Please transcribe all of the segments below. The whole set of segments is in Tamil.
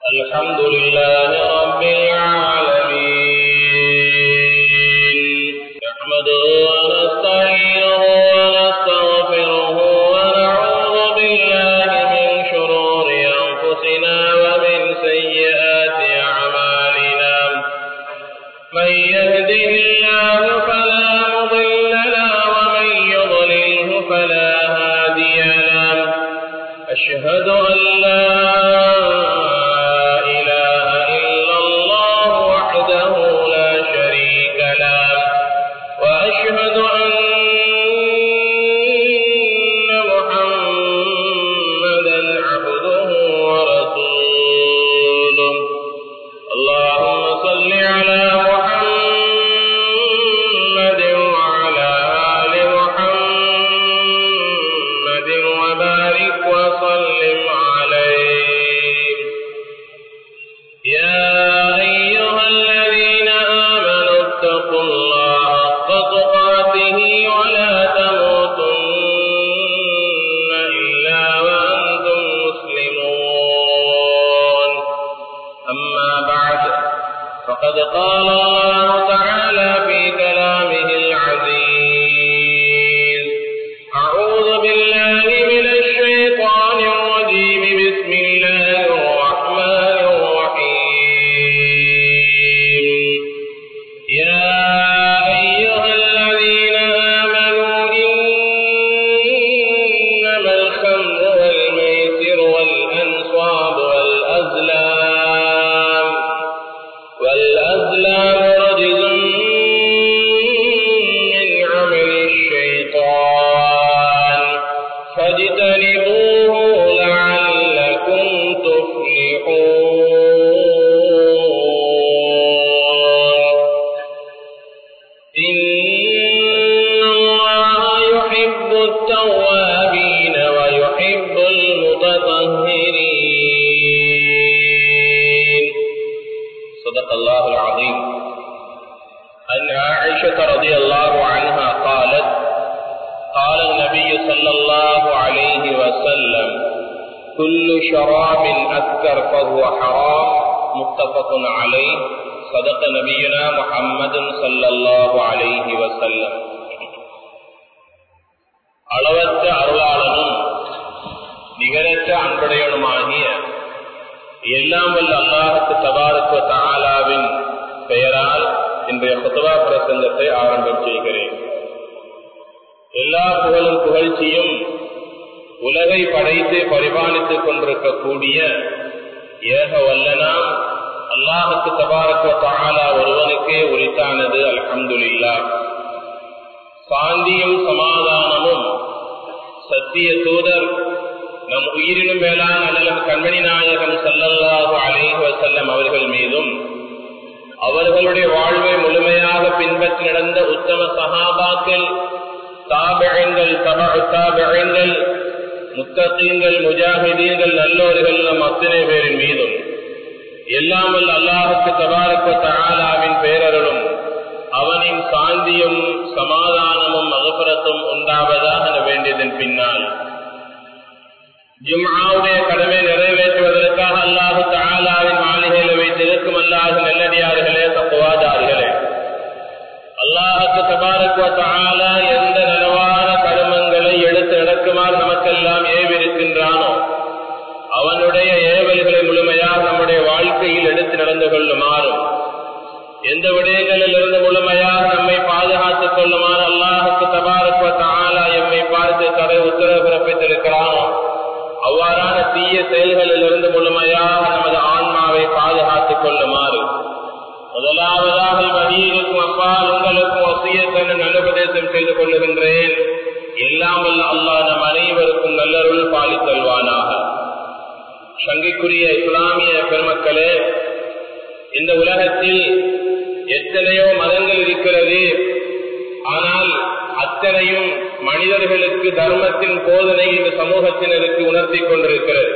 الحمد لله رب العالمين نحمده ونستعينه ونستغفره ونعوذ بالله من شرور أنفسنا ومن سيئات أعمالنا من يهده الله فلا مضل له ومن يضلله فلا هادي له أشهد أن لا إله إلا الله وحده لا شريك له وأشهد أن محمدا عبده ورسوله اللهم صل على محمد وعلى آل محمد وبارك وسلم عليه يا أيها الذين آمنوا اتقوا الله حق تقاته ولا تموتن إلا وأنتم مسلمون أما بعد فقد قال الله تعالى في كلامه العزيز أعوذ بالله من الشيطان الرجيم بسم الله الرحمن الرحيم يا أيها الذين آمنوا إنما الخمر والميسر والأنصاب والأزلام والأزلام رجز من عمل الشيطان فاجتنبوه لعلكم تفلحون إن الله يحب التوابين ويحب المتطهرين صدق الله العظيم أن عائشة رضي الله عنها قالت قال النبي صلى الله عليه وسلم كل شراب أسكر فهو حرام متفق عليه صدق نبينا محمد صلى الله عليه وسلم அளவற்ற அருளாளனும் நிகரற்ற அன்புடையனுமாகிய எல்லாம் வல்ல அல்லாஹுக்கு தபாரத்துவ தாலாவின் பெயரால் இன்றைய புத்தவா பிரசங்கத்தை ஆரம்பம் செய்கிறேன் எல்லா புகழும் புகழ்ச்சியும் உலகை படைத்து பரிபாலித்துக் கொண்டிருக்கக்கூடிய ஏக வல்லனாம் அல்லாஹுக்கு தபாரத்துவ தாலா ஒருவனுக்கே உரித்தானது அல்ஹம்துலில்லா சாந்தியும் சமாதானமும் சத்திய தூதர் நம் உயிரினும் மேலான அண்ணலம் கண்மணி நாயகம் சல்லல்லாஹு அலைஹி வசல்லம் அவர்கள் மீதும் அவர்களுடைய வாழ்வை முழுமையாக பின்பற்றி நடந்த உத்தம சகாபாக்கள் தாபகங்கள் தப தாபகங்கள் முத்தகீங்கள் முஜாஹிதீன்கள் நல்லோர்கள் நம் அத்தனை பேரின் மீதும் எல்லாமல் அல்லாஹுக்கு தபாரக்க தாலாவின் பேரருளும் அவனின் சாந்தியும் சமாதானமும் மகபுரத்தும் உண்டாவதாக வேண்டியதன் பின்னால் ஜும்ஆவுடைய கடமை நிறைவேற்றுவதற்காக அல்லாஹு தாலாவின் மாளிகையில் வைத்திருக்கும் அல்லாஹு நல்லடியார்களே தப்புவாதார்களே அல்லாஹுக்கு தபாரக்குவ தாலா எந்த நலவான கருமங்களை எடுத்து நடக்குமாறு நமக்கெல்லாம் ஏவிருக்கின்றானோ அவனுடைய ஏவல்களை முழுமையாக நம்முடைய வாழ்க்கையில் எடுத்து நடந்து கொள்ளுமாறும் எந்த விடயங்களில் இருந்து முழுமையாக நம்மை பாதுகாத்துக் கொள்ளுமாறு அல்லாஹுக்கு தபாரக்குவ தாலா எம்மை பார்த்து தடை உத்தரவு பிறப்பித்திருக்கிறானோ அவ்வாறான தீய செயல்களில் இருந்து முழுமையாக நமது ஆன்மாவை பாதுகாத்துக் கொள்ளுமாறு முதலாவதாக வழியிருக்கும் அப்பால் உங்களுக்கும் வசியத்தன் நல்லுபதேசம் செய்து கொள்ளுகின்றேன் இல்லாமல் அல்லாஹ் நம் அனைவருக்கும் நல்லருள் பாலித்தல்வானாக சங்கைக்குரிய இஸ்லாமிய பெருமக்களே இந்த உலகத்தில் எத்தனையோ மதங்கள் இருக்கிறது ஆனால் அத்தனையும் மனிதர்களுக்கு தர்மத்தின் போதனை இந்த சமூகத்தினருக்கு உணர்த்தி கொண்டிருக்கிறது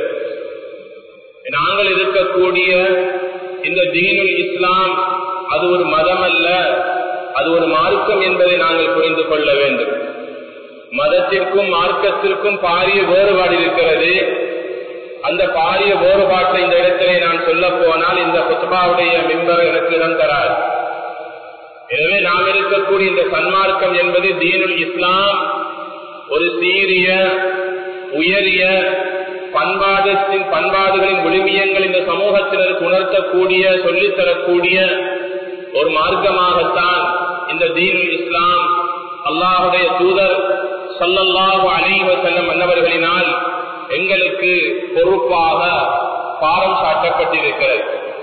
நாங்கள் இருக்கக்கூடிய இந்த தீனுல் இஸ்லாம் அது ஒரு மதம் அல்ல அது ஒரு மார்க்கம் என்பதை நாங்கள் புரிந்து கொள்ள வேண்டும் மதத்திற்கும் மார்க்கத்திற்கும் பாரிய வேறுபாடு இருக்கிறது அந்த பாரிய வேறுபாட்டை இந்த இடத்திலே நான் சொல்ல போனால் இந்த குத்துபாவுடைய மிம்பர் எனக்கு இடம் தராது எனவே நாம் இருக்கக்கூடிய இந்த சன்மார்க்கம் என்பது தீனுல் இஸ்லாம் ஒரு சீரிய உயரிய பண்பாடத்தின் பண்பாடுகளின் விழுமியங்கள் இந்த சமூகத்தினருக்கு உணர்த்தக்கூடிய சொல்லித்தரக்கூடிய ஒரு மார்க்கமாகத்தான் இந்த தீனுல் இஸ்லாம் அல்லாஹுடைய தூதர் சல்லல்லாஹு அலைவ செல்லம் மன்னவர்களினால் எங்களுக்கு பொறுப்பாக பாரம் சாட்டப்பட்டிருக்கிறது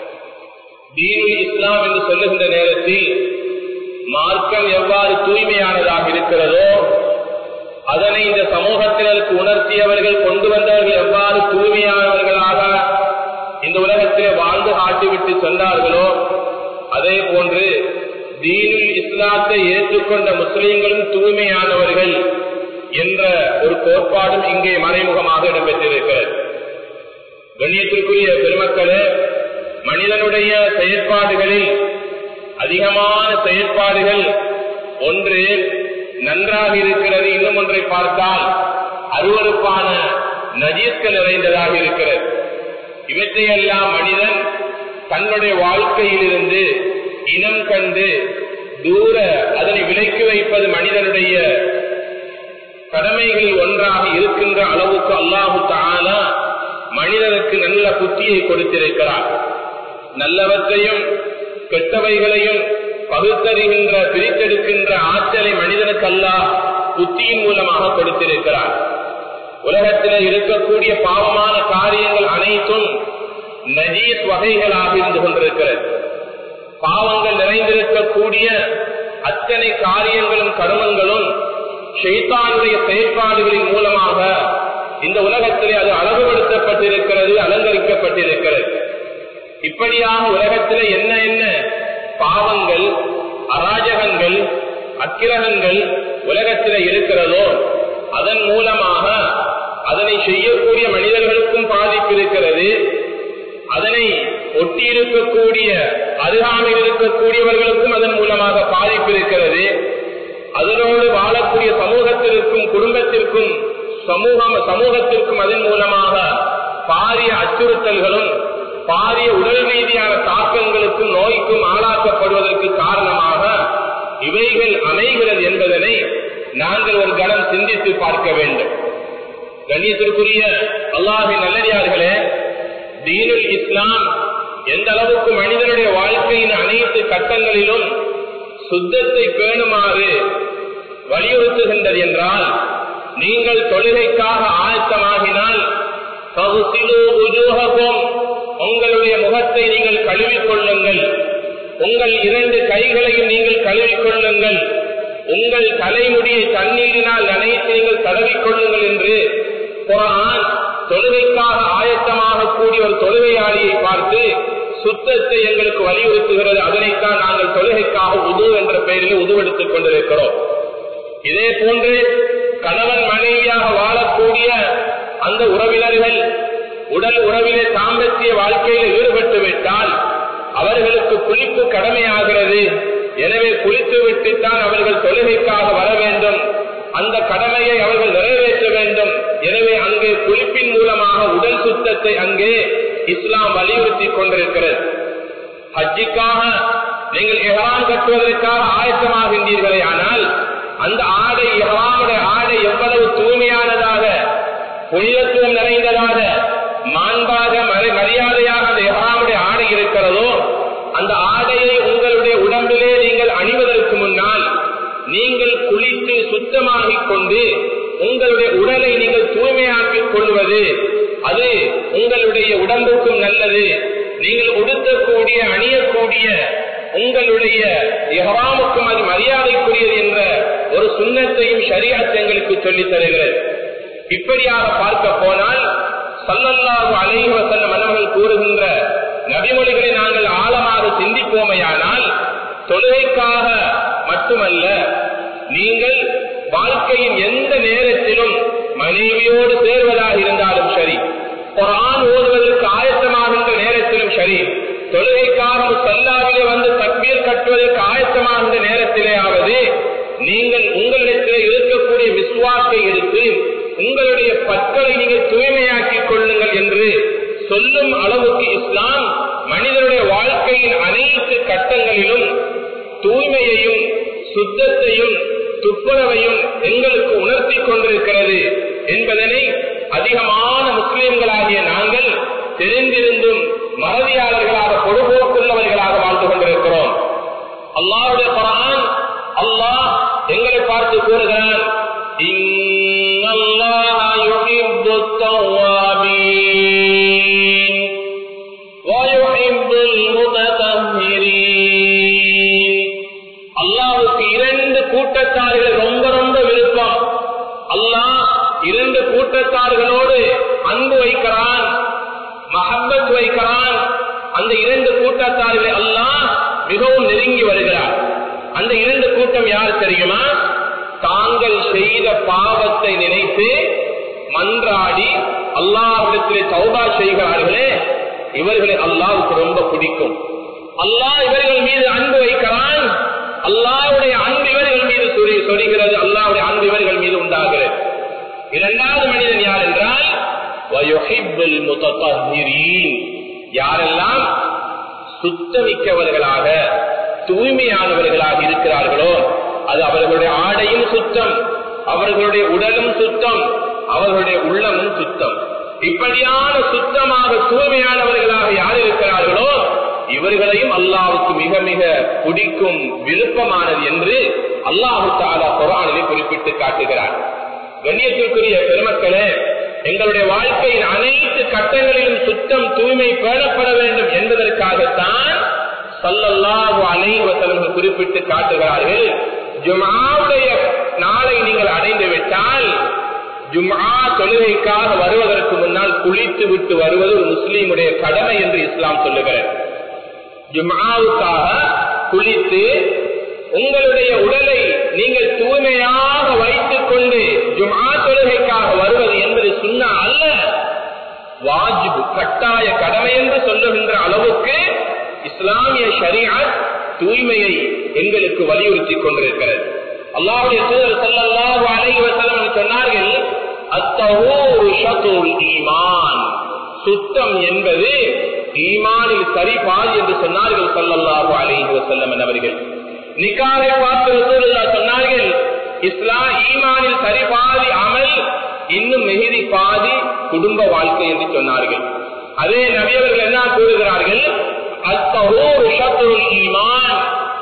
தீனுல் இஸ்லாம் என்று சொல்லுகின்ற நேரத்தில் மார்க்கம் எவ்வாறு தூய்மையானதாக இருக்கிறதோ அதனை இந்த சமூகத்தினருக்கு உணர்த்தியவர்கள் கொண்டு வந்தவர்கள் எவ்வாறு தூய்மையானவர்களாக இந்த உலகத்திலே வாழ்ந்து காட்டிவிட்டு சொன்னார்களோ அதே போன்று தீனுல் இஸ்லாத்தை ஏற்றுக்கொண்ட முஸ்லிம்களும் தூய்மையானவர்கள் என்ற ஒரு கோட்பாடும் இங்கே மறைமுகமாக இடம்பெற்றிருக்கிறது கண்ணியத்திற்குரிய பெருமக்களே மனிதனுடைய செயற்பாடுகளில் அதிகமான செயற்பாடுகள் ஒன்று நன்றாக இருக்கிறது இன்னும் ஒன்றை பார்த்தால் அருவறுப்பான நஜீஸ்கள் நிறைந்ததாக இருக்கிறது இவற்றையெல்லாம் மனிதன் தன்னுடைய வாழ்க்கையிலிருந்து இனம் கண்டு தூர அதனை விலக்கி வைப்பது மனிதனுடைய கடமைகளில் ஒன்றாக இருக்கின்ற அளவுக்கு அல்லாஹு தாலா மனிதனுக்கு நல்ல புத்தியை கொடுத்திருக்கிறார் நல்லவற்றையும் கெட்டவைகளையும் பகுத்தறிகின்ற பிரித்தெடுக்கின்ற ஆற்றலை மனிதனுக்கு அல்லாஹ் புத்தியின் மூலமாக கொடுத்திருக்கிறார் உலகத்தில் இருக்கக்கூடிய பாவமான காரியங்கள் அனைத்தும் நஜீஸ் வகைகளாக இருந்து கொண்டிருக்கிறது பாவங்கள் நிறைந்திருக்கக்கூடிய அத்தனை காரியங்களும் கருமங்களும் ஷெய்தானுடைய செயற்பாடுகளின் மூலமாக இந்த உலகத்திலே அது அழகுபடுத்தப்பட்டிருக்கிறது அலங்கரிக்கப்பட்டிருக்கிறது இப்படியாக உலகத்திலே என்ன என்ன பாவங்கள் அராஜகங்கள் அக்கிரகங்கள் உலகத்திலே இருக்கிறதோ அதன் மூலமாக அதனை செய்யக்கூடிய மனிதர்களுக்கும் பாதிப்பு இருக்கிறது அதனை ஒட்டி இருக்கக்கூடிய அருகாமையில் இருக்கக்கூடியவர்களுக்கும் அதன் மூலமாக பாதிப்பு இருக்கிறது அதனோடு வாழக்கூடிய சமூகத்திற்கும் குடும்பத்திற்கும் சமூகம் சமூகத்திற்கும் அதன் மூலமாக பாரிய அச்சுறுத்தல்களும் பாரிய உடல் ரீதியான தாக்கங்களுக்கும் நோய்க்கும் ஆளாக்கப்படுவதற்கு காரணமாக இவைகள் அமைகிறது என்பதனை நாங்கள் ஒரு கணம் சிந்தித்து பார்க்க வேண்டும் கண்ணியத்திற்குரிய அல்லாஹின் நல்லடியார்களே தீனுல் இஸ்லாம் எந்த அளவுக்கு மனிதனுடைய வாழ்க்கையின் அனைத்து கட்டங்களிலும் சுத்தத்தை பேணுமாறு வலியுறுத்துகின்றது என்றால் நீங்கள் தொழுகைக்காக ஆயத்தமாகினால் உங்களுடைய முகத்தை நீங்கள் கழுவிக் கொள்ளுங்கள் உங்கள் இரண்டு கைகளையும் நீங்கள் கழுவிக் கொள்ளுங்கள் உங்கள் தலைமுடியை தண்ணீரினால் நனைத்து நீங்கள் தடவிக் கொள்ளுங்கள் என்று குரான் தொழுகைக்காக ஆயத்தமாக கூடிய ஒரு தொழுகையாளியை பார்த்து சுத்தத்தை எங்களுக்கு வலியுறுத்துகிறது அதனைத்தான் நாங்கள் தொழுகைக்காக உது என்ற பெயரில் உதுவெடுத்துக் கொண்டிருக்கிறோம் இதே போன்று கணவன் மனைவியாக வாழக்கூடிய அந்த உறவினர்கள் உடல் உறவிலே தாம்பத்திய வாழ்க்கையில் ஈடுபட்டு விட்டால் அவர்களுக்கு குளிப்பு கடமையாகிறது எனவே குளித்து விட்டுத்தான் அவர்கள் தொழுகைக்காக வர வேண்டும் அந்த கடமையை அவர்கள் நிறைவேற்ற வேண்டும் எனவே அங்கே குளிப்பின் மூலமாக உடல் சுத்தத்தை அங்கே இஸ்லாம் வலியுறுத்தி கொண்டிருக்கிறது ஹஜ்ஜிக்காக நீங்கள் எஹராம் கட்டுவதற்காக ஆயத்தமாகின்றீர்களே ஆனால் அந்த ஆடை எஹராமுடைய ஆடை எவ்வளவு தூய்மையானதாக புனிதத்துவம் நிறைந்ததாக மாண்பாக மரியாதையாக அந்த எஹராமுடைய ஆடை இருக்கிறதோ அந்த ஆடையை உங்களுடைய உடம்பிலே நீங்கள் அணிவதற்கு முன்னால் நீங்கள் குளித்து சுத்தமாகிக் கொண்டு உங்களுடைய உடலை நீங்கள் தூய்மையாக்கிக் கொள்வது அது உங்களுடைய உடம்புக்கும் நல்லது நீங்கள் உடுத்தக்கூடிய அணியக்கூடிய உங்களுடைய எஹராமுக்கும் அது மரியாதைக்குரியது என்ற ஒரு சுண்ணத்தையும் ஷரியாத் எங்களுக்கு சொல்லித் தருகிறது இப்படியாக பார்க்க போனால் சல்லல்லாஹு அலைஹி வஸல்லம் மன்னர்கள் கூறுகின்ற நபிமொழிகளை நாங்கள் ஆழமாக சிந்திப்போமையானால் தொழுகைக்காக மட்டுமல்ல நீங்கள் வாழ்க்கையின் எந்த நேரத்திலும் மனைவியோடு சேர்வதாக இருந்தாலும் சரி குரான் ஓதுவதற்கு ஆயத்தமாகின்ற நேரத்திலும் சரி தொழுகைக்காக சல்லாவிலே வந்து தக்பீர் கட்டுவதற்கு ஆயத்தமாகின்ற நேரத்திலேயாவது நீங்கள் உங்களிடத்திலே இருக்கக்கூடிய விசுவாசை எடுத்து உங்களுடைய பற்களை நீங்கள் தூய்மையாக்கிக் கொள்ளுங்கள் என்று சொல்லும் அளவுக்கு இஸ்லாம் மனிதனுடைய வாழ்க்கையின் அனைத்து கட்டங்களிலும் தூய்மையையும் சுத்தத்தையும் துப்புரவையும் எங்களுக்கு உணர்த்தி கொண்டிருக்கிறது என்பதனை அதிகமான முஸ்லிம்களாகிய நாங்கள் தெரிந்திருந்தும் மறதியாளர்களாக பொறுப்போக்குள்ளவர்களாக வாழ்ந்து கொண்டிருக்கிறோம் அல்லாவுடைய குரான் அல்லாஹ் எங்களை பார்த்து கூறுகிறான் إن الله يحب التوابين ويحب المتطهرين அல்லாவுக்கு இரண்டு கூட்டத்தார்கள் ரொம்ப ரொம்ப விருப்பம் அல்லாஹ் இரண்டு கூட்டத்தார்களோடு அன்பு வைக்கிறான் மஹப்பத் வைக்கிறான் அந்த இரண்டு கூட்டத்தார்களை அல்லாஹ் மிகவும் நெருங்கி வருகிறார் அந்த இரண்டு கூட்டம் யார் தெரியுமா தாங்கள் செய்த பாவத்தை நினைத்து மன்றாடி அல்லாஹிடத்திலே சௌபா செய்கிறார்களே இவர்களை அல்லாவுக்கு ரொம்ப பிடிக்கும் அல்லாஹ் இவர்கள் மீது அன்பு வைக்கிறான் அல்லாவுடைய அன்பு இவர்கள் மீது சொரிகிறது அல்லாவுடைய அன்பு இவர்கள் மீது உண்டாகிறது இரண்டாவது மனிதன் யார் என்றால் யாரெல்லாம் சுத்தமிக்கவர்களாக தூய்மையானவர்களாக இருக்கிறார்களோ அது அவர்களுடைய ஆடையும் சுத்தம் அவர்களுடைய உடலும் சுத்தம் அவர்களுடைய உள்ளமும் சுத்தம் இப்படியான சுத்தமாக தூய்மையானவர்களாக யார் இருக்கிறார்களோ இவர்களையும் அல்லாவுக்கு மிக மிக பிடிக்கும் விருப்பமானது என்று அல்லாஹு தாலா குரானிலே குறிப்பிட்டு காட்டுகிறார் கண்ணியத்திற்குரிய பெருமக்களே எங்களுடைய வாழ்க்கையின் அனைத்து கட்டங்களிலும் சுத்தம் தூய்மை பேணப்பட வேண்டும் என்பதற்காகத்தான் சல்லல்லாஹு அனைவசலங்கள் குறிப்பிட்டு காட்டுகிறார்கள் ஜுமாவுடைய நாளை நீங்கள் அடைந்து விட்டால் ஜும்ஆ தொழுகைக்காக வருவதற்கு முன்னால் குளித்து விட்டு வருவது ஒரு முஸ்லீமுடைய கடமை என்று இஸ்லாம் சொல்லுகிறது ஜும்ஆவுக்காக குளித்து உங்களுடைய உடலை நீங்கள் தூய்மையாக வைத்துக் கொண்டு ஜும்ஆ தொழுகைக்காக வருவது என்பது சுண்ணா அல்ல வாஜிபு கட்டாய கடமை என்று சொல்லுகின்ற அளவுக்கு இஸ்லாமிய ஷரியாத் தூய்மையை எங்களுக்கு வலியுறுத்தி கொண்டிருக்கிறது அல்லாவுடைய தூதர் ஸல்லல்லாஹு அலைஹி வஸல்லம் சொன்னார்கள் அத்தஹூரு ஷத்ருல் ஈமான் சுத்தம் என்பது ஈமானில் சரிபால் என்று சொன்னார்கள் ஸல்லல்லாஹு அலைஹி வஸல்லம் அவர்கள் நிக்காரை பார்த்து ரசூலுல்லாஹ் சொன்னார்கள் இஸ்லாம் ஈமானில் சரிபாதி அமல் இன்னும் மிகுதி பாதி குடும்ப வாழ்க்கை என்று சொன்னார்கள் அதே நபியவர்கள் என்ன கூறுகிறார்கள் அத்தஹூரு ஷத்ருல் ஈமான்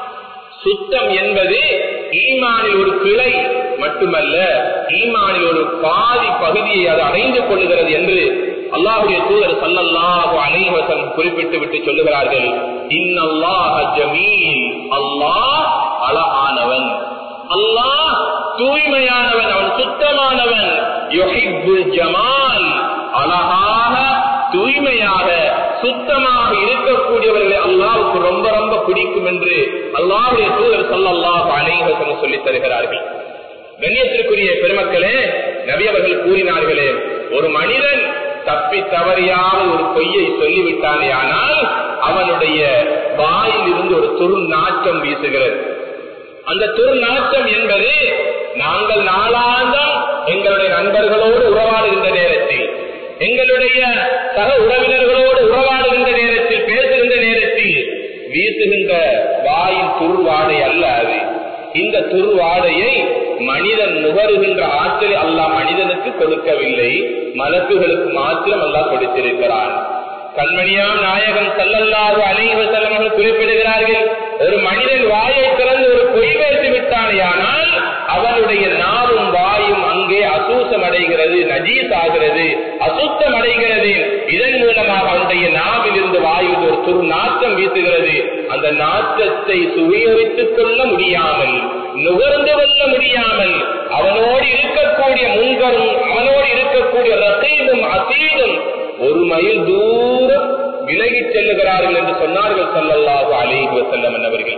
சுத்தம் என்பது ஈமானில் ஒரு கிளை மட்டுமல்ல ஈமானில் ஒரு பாதி பகுதியை அது அடைந்து கொள்ளுகிறது என்று அல்லாஹுடைய தூதர் சல்லல்லாஹு அலைவசம் குறிப்பிட்டு விட்டு சொல்லுகிறார்கள் இன்னல்லாஹ ஜமீல் அல்லாஹ் அழகானவன் அல்லாஹ் தூய்மையானவன் அவன் சுத்தமானவன் யுஹிப்புல் ஜமால் அழகாக தூய்மையாக சுத்தமாக இருக்கக்கூடியவர்களை அல்லாவுக்கு ரொம்ப ரொம்ப பிடிக்கும் என்று அல்லாவுடைய தூதர் சல்லாஹ் அனைவசம் சொல்லித் தருகிறார்கள் கண்ணியத்திற்குரிய பெருமக்களே நபி அவர்கள் கூறினார்களே ஒரு மனிதன் தப்பி தவறியாமல் ஒரு பொய்யை சொல்லிவிட்டானே ஆனால் அவனுடைய வாயில் இருந்து ஒரு துரு நாற்றம் வீசுகிறது அந்த துரு நாற்றம் என்பது நாங்கள் நாளாந்தம் எங்களுடைய நண்பர்களோடு உறவாடுகின்ற நேரத்தில் எங்களுடைய சக உறவினர்களோடு உறவாடுகின்ற நேரத்தில் பேசுகின்ற நேரத்தில் வீசுகின்ற வாயின் துருவாடை அல்ல அது இந்த துருவாடையை மனிதன் நுகருகின்ற ஆற்றலை அல்லாஹ் மனிதனுக்கு கொடுக்கவில்லை மலக்குகளுக்கு மாத்திரம் அல்லாஹ் கொடுத்திருக்கிறான் கண்மணியாம் நாயகம் சல்லல்லாஹு அலைஹி செல்லவர்கள் குறிப்பிடுகிறார்கள் ஒரு மனிதன் வாயை திறந்து ஒரு பொய் பேசி விட்டானேயானால் அவனுடைய நாவும் வாயும் அங்கே அசூசம் அடைகிறது நஜீஸ் ஆகிறது அசுத்தம் அடைகிறது இதன் மூலமாக அவனுடைய நாவில் இருந்து வாயு ஒரு துரு நாற்றம் வீசுகிறது அந்த நாற்றத்தை சுவீகரித்துக் கொள்ள முடியாமல் நுகர்ந்து கொள்ள முடியாமல் அவனோடு இருக்கக்கூடிய முன்கரும் அவனோடு இருக்கக்கூடிய ரசீதும் அசீதும் ஒரு மைல் தூரம் விலகிச் செல்லுகிறார்கள் என்று சொன்னார்கள் சல்லல்லாஹு அலைஹி வஸல்லம் அவர்கள்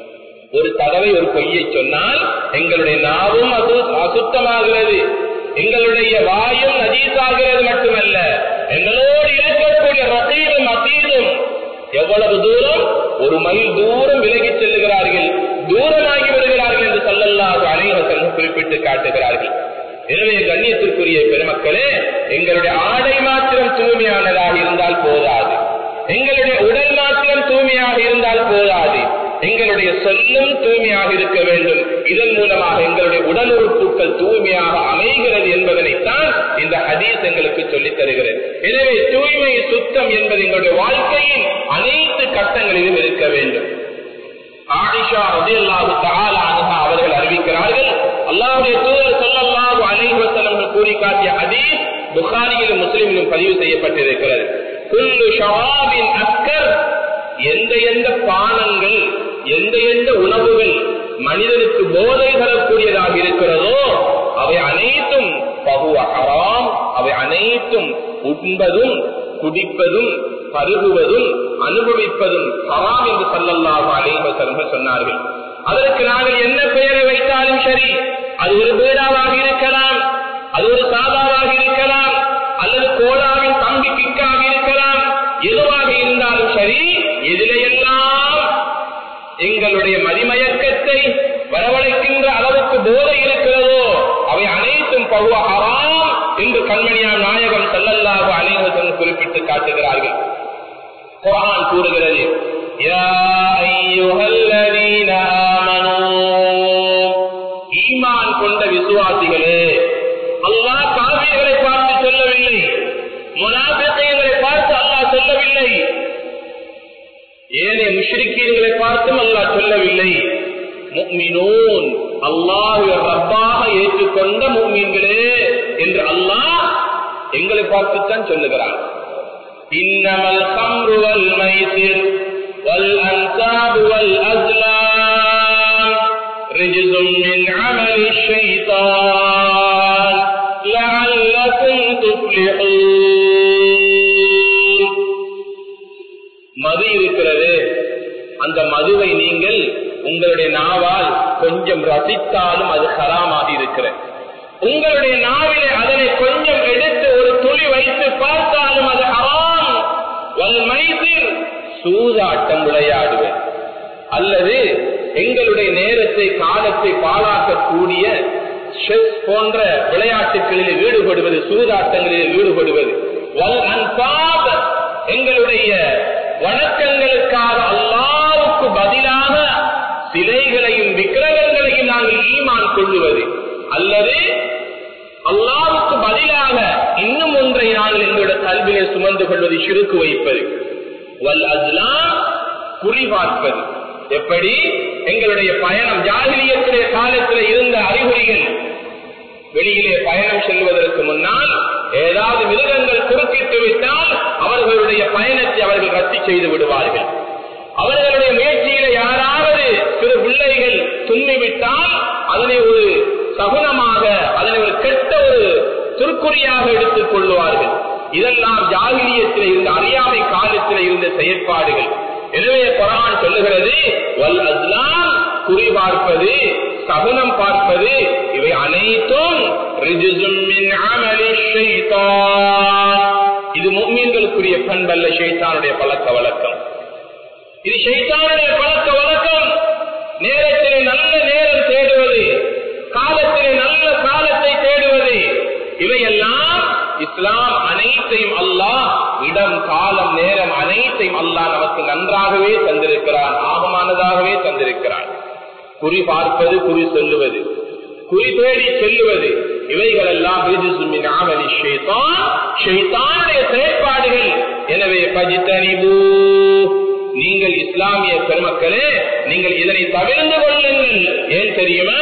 ஒரு தடவை ஒரு பொய்யை சொன்னால் எங்களுடைய நாவும் அது அசுத்தமாகிறது எங்களுடைய வாயும் நஜீசாகிறது மட்டுமல்ல எங்களோடு இருக்கக்கூடிய ரசீதும் அசீதும் எவ்வளவு தூரம் ஒரு மைல் தூரம் விலகிச் செல்லுகிறார்கள் தூரமாகி வருகிறார்கள் என்று சொல்லல்லாது அனைவரும் குறிப்பிட்டு காட்டுகிறார்கள் எனவே கண்ணியத்திற்குரிய பெருமக்களே எங்களுடைய ஆடை மாத்திரம் தூய்மையானதாக இருந்தால் போதாது எங்களுடைய உடல் மாத்திரம் தூய்மையாக இருந்தால் போதாது எங்களுடைய சொல்லும் தூய்மையாக இருக்க வேண்டும் இதன் மூலமாக எங்களுடைய உடல் உறுப்புகள் தூய்மையாக அமைகிறது என்பதனைத்தான் இந்த ஹதீஸ் எங்களுக்கு சொல்லித் தருகிறது எனவே தூய்மை சுத்தம் என்பது எங்களுடைய வாழ்க்கையின் அனைத்து கட்டங்களிலும் இருக்க வேண்டும் ஆயிஷா ரதியல்லாஹு தஆலா அன்ஹா அவர்கள் அறிவிக்கிறார்கள் அல்லாஹ்வுடைய தூதர் ஸல்லல்லாஹு அலைஹி வஸல்லம் கூறி காட்டிய ஹதீஸ் புகாரியிலும் முஸ்லிமிலும் பதிவு செய்யப்பட்டிருக்கிறது குல்லு ஷவாபின் அஸ்கர் எந்த எந்த பானங்கள் எந்த எந்த உணவுகள் மனிதனுக்கு போதை தரக்கூடியதாக இருக்கிறதோ அவை அனைத்தும் பகுவ ஹராம் அவை அனைத்தும் உண்பதும் குடிப்பதும் பருகுவதும் அனுபவிப்பதும் ஹராம் என்று சொல்லல்லாஹு அலைஹி வஸல்லம் சொன்னார்கள் அதற்கு நாங்கள் என்ன பெயரை வைத்தாலும் சரி அது ஒரு பீடாவாக இருக்கலாம் அது ஒரு சாதாவாக இருக்கலாம் அல்லது கோலாவின் தம்பி கிக்காக இருக்கலாம் எதுவாக இருந்தாலும் சரி எதிலையெல்லாம் எங்களுடைய மதிமயக்கத்தை வரவழைக்கின்ற அளவுக்கு போதை இருக்கிறதோ அவை அனைத்தும் பகுவ ஹராம் என்று கண்மணியா நாயகம் செல்லல்லாக அனைவரும் குறிப்பிட்டு காட்டுகிறார்கள் குரான் கூறுகிறது யா அய்யுஹல்லதீன ஆமனூ ஈமான் கொண்ட விசுவாசிகளே அல்லாஹ் காவியர்களை பார்த்து சொல்லவில்லை முனாபிக்கைகளை பார்த்து அல்லாஹ் சொல்லவில்லை ஏனைய முஷ்ரிக்கீன்களை பார்த்தும் அல்லாஹ் சொல்லவில்லை முக்மினூன் அல்லாஹ் ரப்பாக ஏற்றுக்கொண்ட முக்மீன்களே என்று அல்லாஹ் எங்களை பார்த்துத்தான் சொல்லுகிறான் இன்னமல் கம்ரு வல் மைசிர் வல் அன்சாப் வல் அஸ்லாம் رجز من عمل الشيطان لعلكم تفلحون மது இருக்கிறது அந்த மதுவை நீங்கள் உங்களுடைய நாவால் கொஞ்சம் ரசித்தாலும் அது ஹராமாக இருக்கிறது உங்களுடைய நாவிலே அதனை கொஞ்சம் எடுத்து ஒரு துளி வைத்து பார்த்தாலும் அது ஹராம் வல்மைசிர் சூதாட்டம் விளையாடுவேன் அல்லது எங்களுடைய நேரத்தை காலத்தை பாழாக்கக்கூடிய செஸ் போன்ற விளையாட்டுகளில் ஈடுபடுவது சூதாட்டங்களில் ஈடுபடுவது வல் அன்பாப் எங்களுடைய வணக்கங்களுக்காக அல்லாவுக்கு பதிலாக சிலைகளையும் விக்கிரகங்களையும் நாங்கள் ஈமான் கொள்ளுவது அல்லது அல்லாவுக்கு பதிலாக இன்னும் ஒன்றை நாங்கள் எங்களுடைய கல்வியை சுமந்து கொள்வது சிறுக்கு வைப்பது வல் அஸ்லாம் குறிபார்ப்பது எப்படி எங்களுடைய பயணம் ஜாகிலியத்துடைய காலத்தில் இருந்த அறிகுறிகள் வெளியிலே பயணம் செல்வதற்கு முன்னால் ஏதாவது மிருகங்கள் குறுக்கிட்டு விட்டால் அவர்களுடைய பயணத்தை அவர்கள் ரத்து செய்து விடுவார்கள் அவர்களுடைய முயற்சியில யாராவது சிறு பிள்ளைகள் துண்ணிவிட்டால் அதனை ஒரு சகுனமாக அதனை ஒரு கெட்ட ஒரு துருக்குறியாக எடுத்துக் கொள்வார்கள் இதெல்லாம் ஜாகிலியத்தில் இருந்த அறியாமை காலத்தில் இருந்த செயற்பாடுகள் எனவே குரான் சொல்லுகிறது வல் அஸ்லாம் குறி பார்ப்பது சகுனம் பார்ப்பது இவை அனைத்தும் இது முக்மீன்களுக்குரிய பண்பல்ல ஷைத்தானுடைய பழக்க வழக்கம் இது ஷைத்தானுடைய பழக்க வழக்கம் நேரத்திலே நல்ல நேரம் தேடுவது காலத்திலே நல்ல காலத்தை தேடுவது இவையெல்லாம் இஸ்லாம் அனைத்தையும் அல்லாஹ் இடம் காலம் நேரம் அனைத்தையும் அல்லாஹ் நமக்கு நன்றாகவே தந்திருக்கிறான் ஆகமானதாகவே தந்திருக்கிறான் குறி பார்ப்பது குறி சொல்லுவது குறி தேடி செல்லுவது இவைகள் எல்லாம் செயற்பாடுகள் எனவே பஜித்தனிபூ நீங்கள் இஸ்லாமிய பெருமக்களே நீங்கள் இதனை தவிர்த்து கொள்ளுங்கள் ஏன் தெரியுமா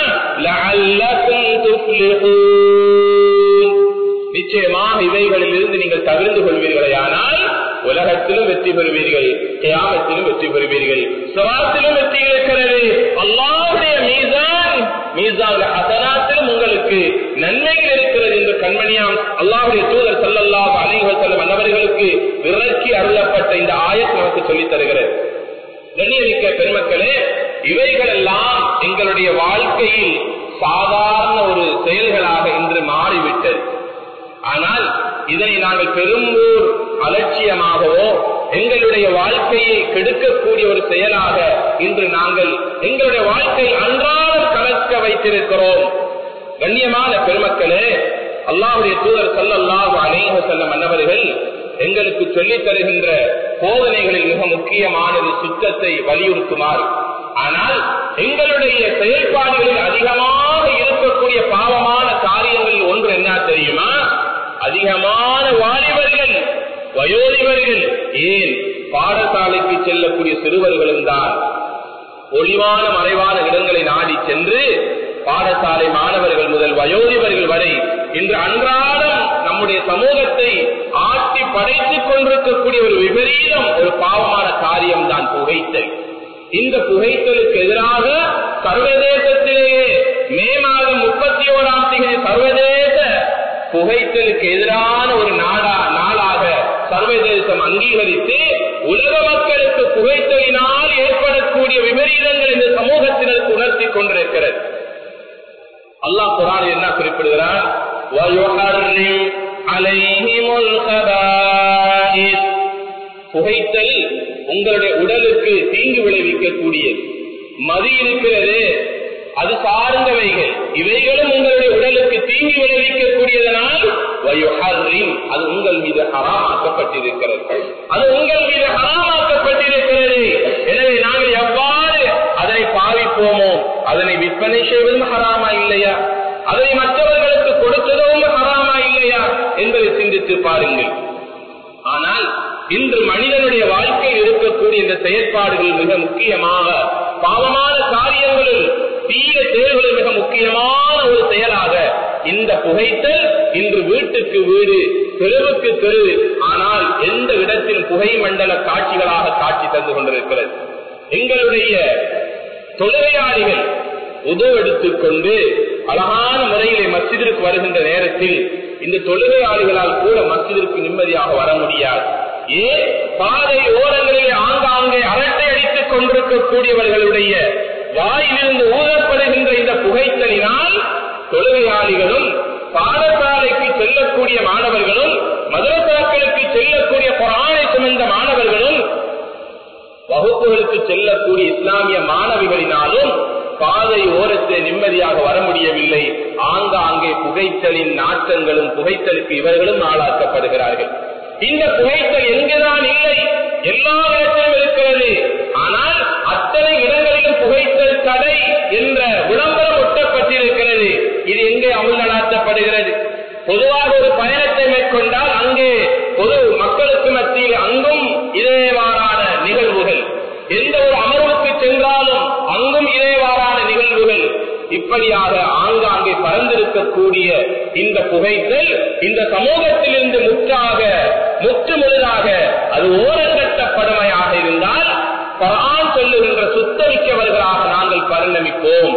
நிச்சயமாக இவைகளில் இருந்து நீங்கள் தவிர்த்து கொள்வீர்களே ஆனால் உலகத்திலும் வெற்றி பெறுவீர்கள் கியாமத்திலும் வெற்றி பெறுவீர்கள் சவாத்திலும் வெற்றி இருக்கிறது அல்லாவுடைய மீசான் மீசான் அசனாத்திலும் உங்களுக்கு நன்மைகள் இருக்கிறது என்று கண்மணியாம் அல்லாவுடைய தூதர் சல்லல்லாஹ் அலைவசல்லம் அன்னவர்களுக்கு விரக்கி அருளப்பட்ட இந்த ஆயத் நமக்கு சொல்லித் தருகிறது கண்ணியமிக்க பெருமக்களே இவைகள் எல்லாம் எங்களுடைய வாழ்க்கையில் சாதாரண ஒரு செயல்களாக இன்று மாறிவிட்டது ஆனால் இதனை நாங்கள் பெரும்பூர் அலட்சியமாகவோ எங்களுடைய வாழ்க்கையை கெடுக்கக்கூடிய ஒரு செயலாக இன்று நாங்கள் எங்களுடைய வாழ்க்கை அன்றாடம் கலக்க வைத்திருக்கிறோம் கண்ணியமான பெருமக்களே அல்லாஹுடைய தூதர் சல்லல்லாஹு அலைஹி வஸல்லம் அன்னவர்கள் எங்களுக்கு சொல்லித் தருகின்ற போதனைகளில் மிக முக்கியமானது சுத்தத்தை வலியுறுத்துமாறு ஆனால் எங்களுடைய செயல்பாடுகளில் அதிகமாக இருக்கக்கூடிய பாவமான காரியங்களில் ஒன்று என்ன தெரியுமா அதிகமான வாலிபர்கள் வயோதிபர்கள் ஏன் பாடசாலைக்கு செல்லக்கூடிய சிறுவர்களும் தான் ஒளிவான மறைவான இடங்களை நாடி சென்று பாடசாலை மாணவர்கள் முதல் வயோதிபர்கள் வரை இன்று அன்றாடம் நம்முடைய சமூகத்தை ஆட்டி படைத்துக் கொண்டிருக்கக்கூடிய ஒரு விபரீதம் ஒரு பாவமான காரியம் தான் புகைத்தல் இந்த புகைத்தலுக்கு எதிராக சர்வதேசத்திலேயே மே மாதம் முப்பத்தி ஓராம் தேதி சர்வதேச புகைத்தலுக்கு எதிரான ஒரு நாடா நாளாக சர்வதேசம் அங்கீகரித்து உலக மக்களுக்கு புகைத்தலினால் ஏற்படக்கூடிய விபரீதங்கள் இந்த சமூகத்தினருக்கு உணர்த்தி கொண்டிருக்கிறது அல்லாஹ் குரான் என்ன குறிப்பிடுகிறார் புகைத்தல் உங்களுடைய உடலுக்கு தீங்கு விளைவிக்கக்கூடியது மதி இருக்கிறது அது சார்ந்தவைகள் இவைகளும் உங்களுடைய உடலுக்கு தீங்கு விளைவிக்கக்கூடியதனால் அது உங்கள் மீது ஹராமாக்கப்பட்டிருக்கிறது அது உங்கள் மீது ஹராமாக்கப்பட்டிருக்கிறது எனவே நாங்கள் எவ்வாறு அதனை பாவிப்போமோ அதனை விற்பனை செய்வதும் ஹராமா இல்லையா அதனை மற்றவர்களுக்கு கொடுத்ததும் ஹராமா இல்லையா என்பதை சிந்தித்து பாருங்கள் ஆனால் இன்று மனிதனுடைய வாழ்க்கையில் இருக்கக்கூடிய இந்த செயற்பாடுகள் மிக முக்கியமாக பாவமான காரியங்களில் தீய செயல்களில் மிக முக்கியமான ஒரு செயலாக இந்த புகைத்தல் இன்று வீட்டுக்கு வீடு தெருவுக்கு தெரு ஆனால் எந்த இடத்திலும் புகை மண்டல காட்சிகளாக காட்சி தந்து கொண்டிருக்கிறது எங்களுடைய தொழிலாளிகள் உதவு எடுத்துக்கொண்டு அழகான முறையிலே மசிதிற்கு வருகின்ற நேரத்தில் இந்த தொழுகையாளிகளால் கூட மசிதிற்கு நிம்மதியாக வர முடியாது ஏன் பாதை ஓரங்களிலே ஆங்காங்கே அரட்டை அடித்துக் கொண்டிருக்கக்கூடியவர்களுடைய வாயிலிருந்து ஊதப்படுகின்ற இந்த புகைத்தலினால் தொழுகையாளிகளும் பாடசாலைக்கு செல்லக்கூடிய மாணவர்களும் மதரசாக்களுக்கு செல்லக்கூடிய புறாணை சுமந்த மாணவர்களும் வகுப்புகளுக்கு செல்லக்கூடிய இஸ்லாமிய மாணவிகளினாலும் பாதை ஓரத்தில் நிம்மதியாக வர முடியவில்லை ஆங்காங்கே புகைத்தலின் நாட்டங்களும் புகைத்தலுக்கு இவர்களும் ஆளாக்கப்படுகிறார்கள் இந்த புகைத்தல் எங்குதான் இல்லை எல்லா இடத்திலும் இருக்கிறது ஆனால் அத்தனை இடங்களிலும் புகைத்தல் தடை என்ற விளம்பரம் ஒட்டப்பட்டிருக்கிறது இது எங்கே அமல் நடாத்தப்படுகிறது பொதுவாக ஒரு பயணத்தை மேற்கொண்டால் அங்கே பொது மக்களுக்கு மத்தியில் அங்கும் இதேவாறான நிகழ்வுகள் எந்த ஒரு அமர்வுக்கு சென்றாலும் அங்கும் இதேவாறான நிகழ்வுகள் இப்படியாக ஆங்காங்கே பறந்திருக்கக்கூடிய இந்த புகைத்தல் இந்த சமூகத்திலிருந்து முற்றாக முற்று முழுதாக அது ஓரங்கட்டப்படுமையாக இருந்தால் பரான் சொல்லுகின்ற சுத்தமிக்கவர்களாக நாங்கள் பரிணமிப்போம்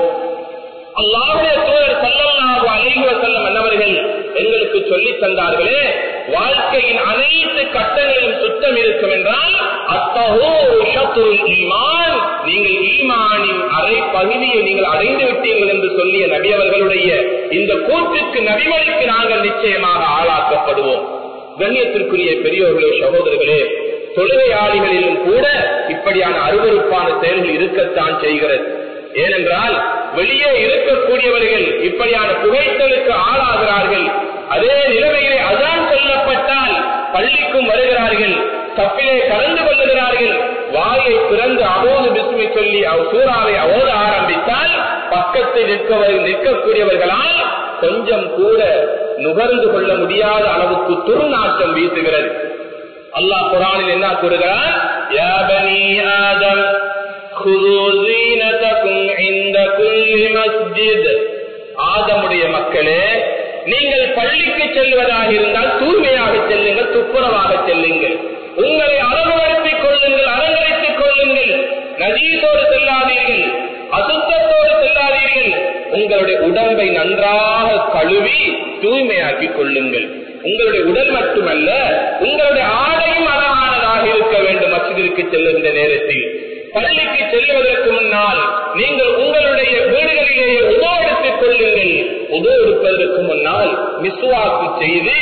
அல்லாவுடைய தூதர் சல்லல்லாஹு அலைஹி வஸல்லம் என்னவர்கள் எங்களுக்கு சொல்லித் தந்தார்களே வாழ்க்கையின் அனைத்து கட்டங்களிலும் சுத்தம் இருக்கும் என்றால் அத்தஹூரு ஷத்ருல் ஈமான் நீங்கள் ஈமானின் அரை பகுதியை நீங்கள் அடைந்து விட்டீர்கள் என்று சொல்லிய நபி அவர்களுடைய இந்த கூற்றுக்கு நபிமொழிக்கு நாங்கள் நிச்சயமாக ஆளாக்கப்படுவோம் கண்ணியத்திற்குரிய பெரியோர்களே சகோதரர்களே தொழுகையாளிகளிலும் கூட இப்படியான அருவறுப்பான செயல்கள் இருக்கத்தான் செய்கிறது ஏனென்றால் வெளியே இருக்கக்கூடியவர்கள் இப்படியான புகைத்தலுக்கு ஆளாகிறார்கள் அதே நிலைமையிலே அதான் சொல்லப்பட்டால் பள்ளிக்கும் வருகிறார்கள் தப்பிலே கலந்து கொள்ளுகிறார்கள் வாயை திறந்து அவோது பிஸ்மி சொல்லி அவ் சூறாவை அவோத ஆரம்பித்தால் பக்கத்தில் நிற்கவர்கள் நிற்கக்கூடியவர்களால் கொஞ்சம் கூட நுகர்ந்து கொள்ள முடியாத அளவுக்கு துர்நாற்றம் வீசுகிறது அல்லாஹ் குரானில் என்ன கூறுகிறார் யா பனி ஆதம் خذوا زينتكم عند كل مسجد ஆதமுடைய மக்களே நீங்கள் பள்ளிக்கு செல்வதாக இருந்தால் தூய்மையாக செல்லுங்கள் துப்புரவாக செல்லுங்கள் உங்களை அலங்கரித்துக் கொள்ளுங்கள் அலங்கரித்துக் கொள்ளுங்கள் நஜீசோடு செல்லாதீர்கள் அசுத்தத்தோடு செல்லாதீர்கள் உங்களுடைய உடம்பை நன்றாக கழுவி தூய்மையாக்கிக் கொள்ளுங்கள் உங்களுடைய உடல் மட்டுமல்ல உங்களுடைய ஆடையும் அழகானதாக இருக்க வேண்டும் மசிதிற்கு செல்லுகின்ற நேரத்தில் பள்ளிக்கு செல்வதற்கு முன்னால் நீங்கள் உங்களுடைய வீடுகளிலேயே உதோ எடுத்துக் கொள்ளுங்கள் உதோ எடுப்பதற்கு முன்னால் மிஸ்வாக்கு செய்து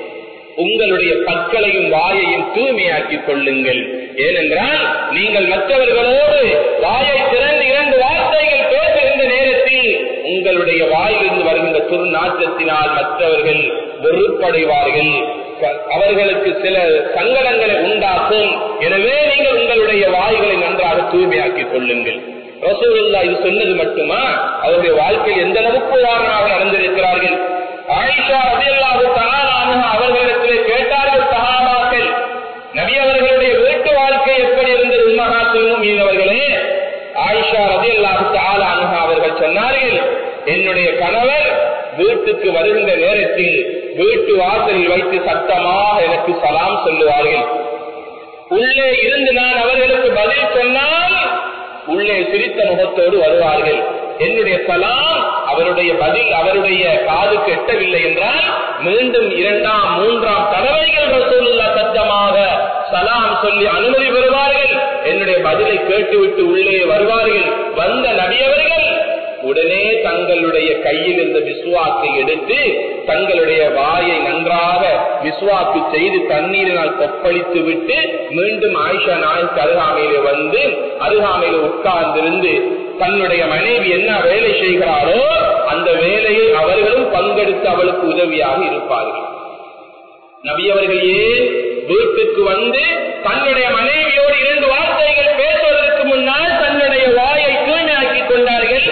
உங்களுடைய பற்களையும் வாயையும் தூய்மையாக்கிக் கொள்ளுங்கள் ஏனென்றால் நீங்கள் மற்றவர்களோடு வாயை திறந்து இரண்டு வார்த்தைகள் பேசுகின்ற நேரத்தில் உங்களுடைய வாயிலிருந்து வருகின்ற துர்நாற்றத்தினால் மற்றவர்கள் வெறுப்படைவார்கள் அவர்களுக்கு சில சங்கடங்களை உண்டாக்கும் எனவே நீங்கள் உங்களுடைய வாய்களை நன்றாக தூய்மையாக்கிக் கொள்ளுங்கள் ரசூலுல்லா இது சொன்னது மட்டுமா அவருடைய வாழ்க்கையில் எந்த அளவுக்கு உதாரணமாக நடந்திருக்கிறார்கள் ஆயிஷா ரதியல்லாஹு தஆலா அவர்களிடத்திலே கேட்டார்கள் சஹாபாக்கள் நபி அவர்களுடைய வீட்டு வாழ்க்கை எப்படி இருந்தது உம்மஹாத்துல் மீனவர்களே ஆயிஷா ரதியல்லாஹு தஆலா அவர்கள் சொன்னார்கள் என்னுடைய கணவர் வீட்டுக்கு வருகின்ற நேரத்தில் வீட்டு வாசலில் வைத்து சத்தமாக எனக்கு சலாம் சொல்லுவார்கள் உள்ளே இருந்து நான் அவர்களுக்கு பதில் சொன்னால் உள்ளே சிரித்த முகத்தோடு வருவார்கள் என்னுடைய சலாம் அவருடைய பதில் அவருடைய காதுக்கு எட்டவில்லை என்றால் மீண்டும் இரண்டாம் மூன்றாம் தடவைகள் ரசூலுல்லா சத்தமாக சலாம் சொல்லி அனுமதி பெறுவார்கள் என்னுடைய பதிலை கேட்டுவிட்டு உள்ளே வருவார்கள் வந்த நபியவர்கள் உடனே தங்களுடைய கையில் இருந்த விசுவாக்கை எடுத்து தங்களுடைய வாயை நன்றாக விசுவாக்கு செய்து தண்ணீரினால் கொப்பளித்து விட்டு மீண்டும் ஆயிஷா நாய்க்கு அருகாமையிலே வந்து அருகாமையில உட்கார்ந்திருந்து தன்னுடைய மனைவி என்ன வேலை செய்கிறாரோ அந்த வேலையை அவர்களும் பங்கெடுத்து அவளுக்கு உதவியாக இருப்பார்கள் நபியவர்கள் ஏன் வீட்டுக்கு வந்து தன்னுடைய மனைவியோடு இரண்டு வார்த்தைகள் பேசுவதற்கு முன்னால் தன்னுடைய வாயை தூய்மையாக்கி கொண்டார்கள்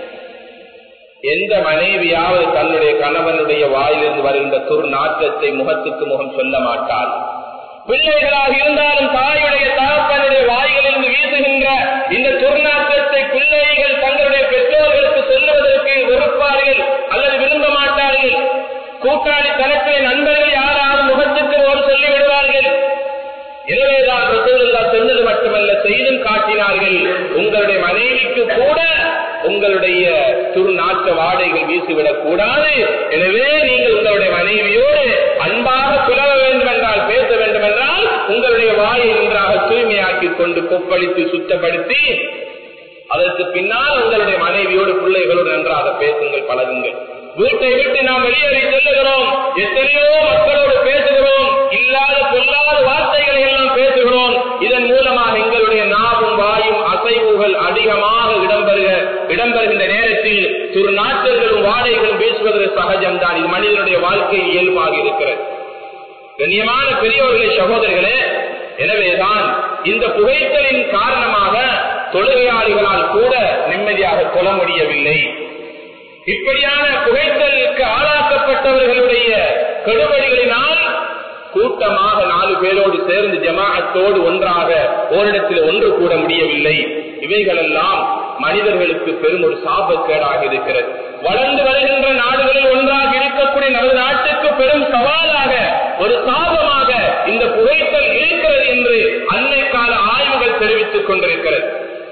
எந்த மனைவியாவது தன்னுடைய கணவனுடைய வாயிலிருந்து வருகின்ற துர்நாற்றத்தை முகத்துக்கு முகம் சொல்ல மாட்டாள் பிள்ளைகளாக இருந்தாலும் தாயுடைய தகப்பனுடைய வாய்களிலிருந்து வீசுகின்ற இந்த துர்நாற்றத்தை பிள்ளைகள் தங்களுடைய பெற்றோர்களுக்கு சொல்லுவதற்கு வெறுப்பார்கள் அல்லது விரும்ப மாட்டார்கள் கூட்டாளி தரப்பிலே நண்பர்கள் யாராவது முகத்துக்கு ஒரு சொல்லிவிடுவார்கள் எனவேதான் ரசூலுல்லா சொன்னது மட்டுமல்ல செய்தும் காட்டினார்கள் உங்களுடைய மனைவிக்கு கூட உங்களுடைய துர்நாற்ற வாடைகள் வீசிவிடக் கூடாது எனவே நீங்கள் உங்களுடைய மனைவியோடு அன்பாக புலவ வேண்டும் என்றால் பேச வேண்டும் என்றால் உங்களுடைய வாயை நன்றாக தூய்மையாக்கிக் கொண்டு கொப்பளித்து சுத்தப்படுத்தி அதற்கு பின்னால் உங்களுடைய மனைவியோடு பிள்ளைகளோடு நன்றாக பேசுங்கள் பழகுங்கள் வீட்டை விட்டு நாம் வெளியேறி செல்லுகிறோம் எத்தனையோ மக்களோடு பேசுகிறோம் இல்லாத பொல்லாத வார்த்தைகளை எல்லாம் பேசுகிறோம் இதன் மூலமாக எங்களுடைய நாவும் வாயும் அசைவுகள் அதிகமாக இடம்பெறுக இடம்பெறுகின்ற நேரத்தில் துர்நாற்றங்களும் வாடைகளும் பேசுவது சகஜம்தான் இது மனிதனுடைய வாழ்க்கை இயல்பாக இருக்கிறது கண்ணியமான பெரியவர்களே சகோதரர்களே எனவேதான் இந்த புகைத்தலின் காரணமாக தொழுகையாளிகளால் கூட நிம்மதியாக தொழ முடியவில்லை இப்படியான புகைத்தலுக்கு ஆளாக்கப்பட்டவர்களுடைய கெடுபடிகளினால் கூட்டமாக நாலு பேரோடு சேர்ந்து ஜமாஅத்தோடு ஒன்றாக ஓரிடத்தில் ஒன்று கூட முடியவில்லை இவைகளெல்லாம் மனிதர்களுக்கு பெரும் ஒரு சாபக்கேடாக இருக்கிறது வளர்ந்து வருகின்ற நாடுகளில் ஒன்றாக இருக்கக்கூடிய நமது நாட்டுக்கு பெரும் சவாலாக ஒரு சாபமாக இந்த புகைத்தல் இருக்கிறது என்று அன்னை கால ஆய்வுகள் தெரிவித்துக் கொண்டிருக்கிறது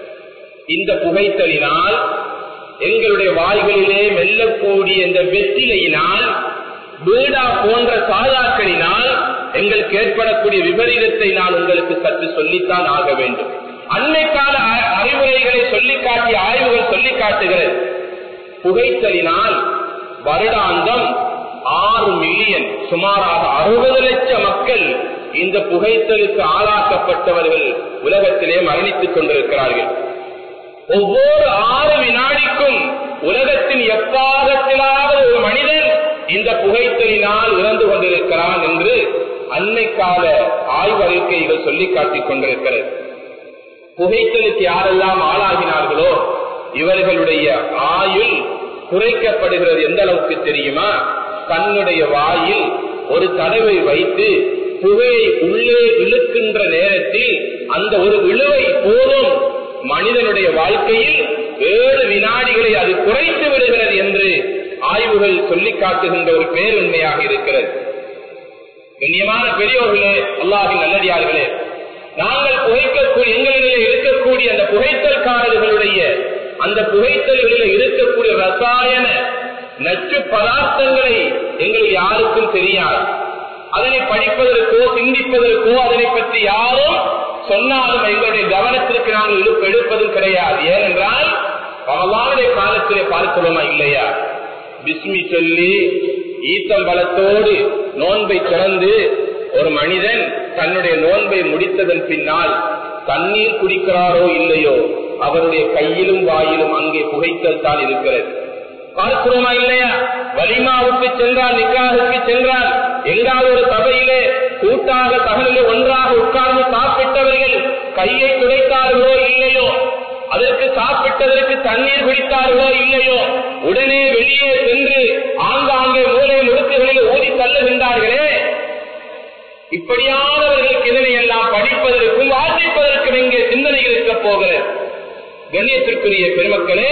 இந்த புகைத்தலினால் எங்களுடைய வாய்களிலே மெல்லக்கூடிய இந்த வெற்றிலையினால் பீடா போன்ற சாதாக்களினால் எங்களுக்கு ஏற்படக்கூடிய விபரீதத்தை நான் உங்களுக்கு சற்று சொல்லித்தான் ஆக வேண்டும் அன்னை கால அறிவுரைகளை சொல்லி காட்டிய ஆய்வுகள் சொல்லி காட்டுகிறது புகைத்தலினால் வருடாந்தம் ஆறு மில்லியன் சுமாராக அறுபது லட்சம் மக்கள் இந்த புகைத்தலுக்கு ஆளாக்கப்பட்டவர்கள் உலகத்திலே மரணித்துக் கொண்டிருக்கிறார்கள் ஒவ்வொரு ஆறு வினாடிக்கும் உலகத்தின் எப்பாகத்திலாவது ஒரு மனிதன் இந்த புகைத்தலினால் இறந்து கொண்டிருக்கிறான் என்று அன்னை கால ஆய்வறிக்கைகள் சொல்லி காட்டிக் கொண்டிருக்கிறது புகைத்தலுக்கு யாரெல்லாம் ஆளாகினார்களோ இவர்களுடைய ஆயுள் குறைக்கப்படுகிறது எந்த அளவுக்கு தெரியுமா தன்னுடைய வாயில் ஒரு தடவை வைத்து புகையை உள்ளே இழுக்கின்ற நேரத்தில் அந்த ஒரு இழுவை போதும் மனிதனுடைய வாழ்க்கையில் ஏழு வினாடிகளை அது குறைத்து விடுகிறது என்று ஆய்வுகள் சொல்லி காட்டுகின்ற ஒரு பேருண்மையாக இருக்கிறது கண்ணியமான பெரியோர்களே அல்லாஹின் நல்லடியார்களே நாங்கள் புகைக்கக்கூடிய எங்களிடையே இருக்கக்கூடிய அந்த புகைத்தல்காரர்களுடைய அந்த புகைத்தல்களில் இருக்கக்கூடிய ரசாயன நச்சு பதார்த்தங்களை எங்களுக்கு யாருக்கும் தெரியாது அதனை படிப்பதற்கோ சிந்திப்பதற்கோ அதனை பற்றி யாரும் சொன்னாலும் எங்களுடைய கவனத்திற்கு நாங்கள் இழுப்பு எடுப்பதும் கிடையாது ஏனென்றால் பகவானுடைய காலத்திலே பார்க்கிறோமா இல்லையா பிஸ்மி சொல்லி ஈத்தம்பலத்தோடு நோன்பை திறந்து ஒரு மனிதன் தன்னுடைய நோன்பை முடித்ததன் பின்னால் தண்ணீர் குடிக்கிறாரோ இல்லையோ அவருடைய கையிலும் வாயிலும் அங்கே புகைத்தல் தான் இருக்கிறது பார்க்கிறோமா இல்லையா வலிமாவுக்கு சென்றால் நிக்காவுக்கு சென்றால் எங்காவது ஒரு சபையிலே கூட்டாக தகவலிலே ஒன்றாக உட்கார்ந்து சாப்பிட்டவர்கள் கையை துடைத்தார்களோ இல்லையோ அதற்கு சாப்பிட்டதற்கு தண்ணீர் குடித்தார்களோ இல்லையோ உடனே வெளியே சென்று ஆங்காங்கே மூலை முடுக்குகளில் ஊதி தள்ளுகின்றார்களே இப்படியானவர்களுக்கு இதனை எல்லாம் படிப்பதற்கும் வாசிப்பதற்கும் இங்கே சிந்தனைகள் இருக்க போகிறது கண்ணியத்திற்குரிய பெருமக்களே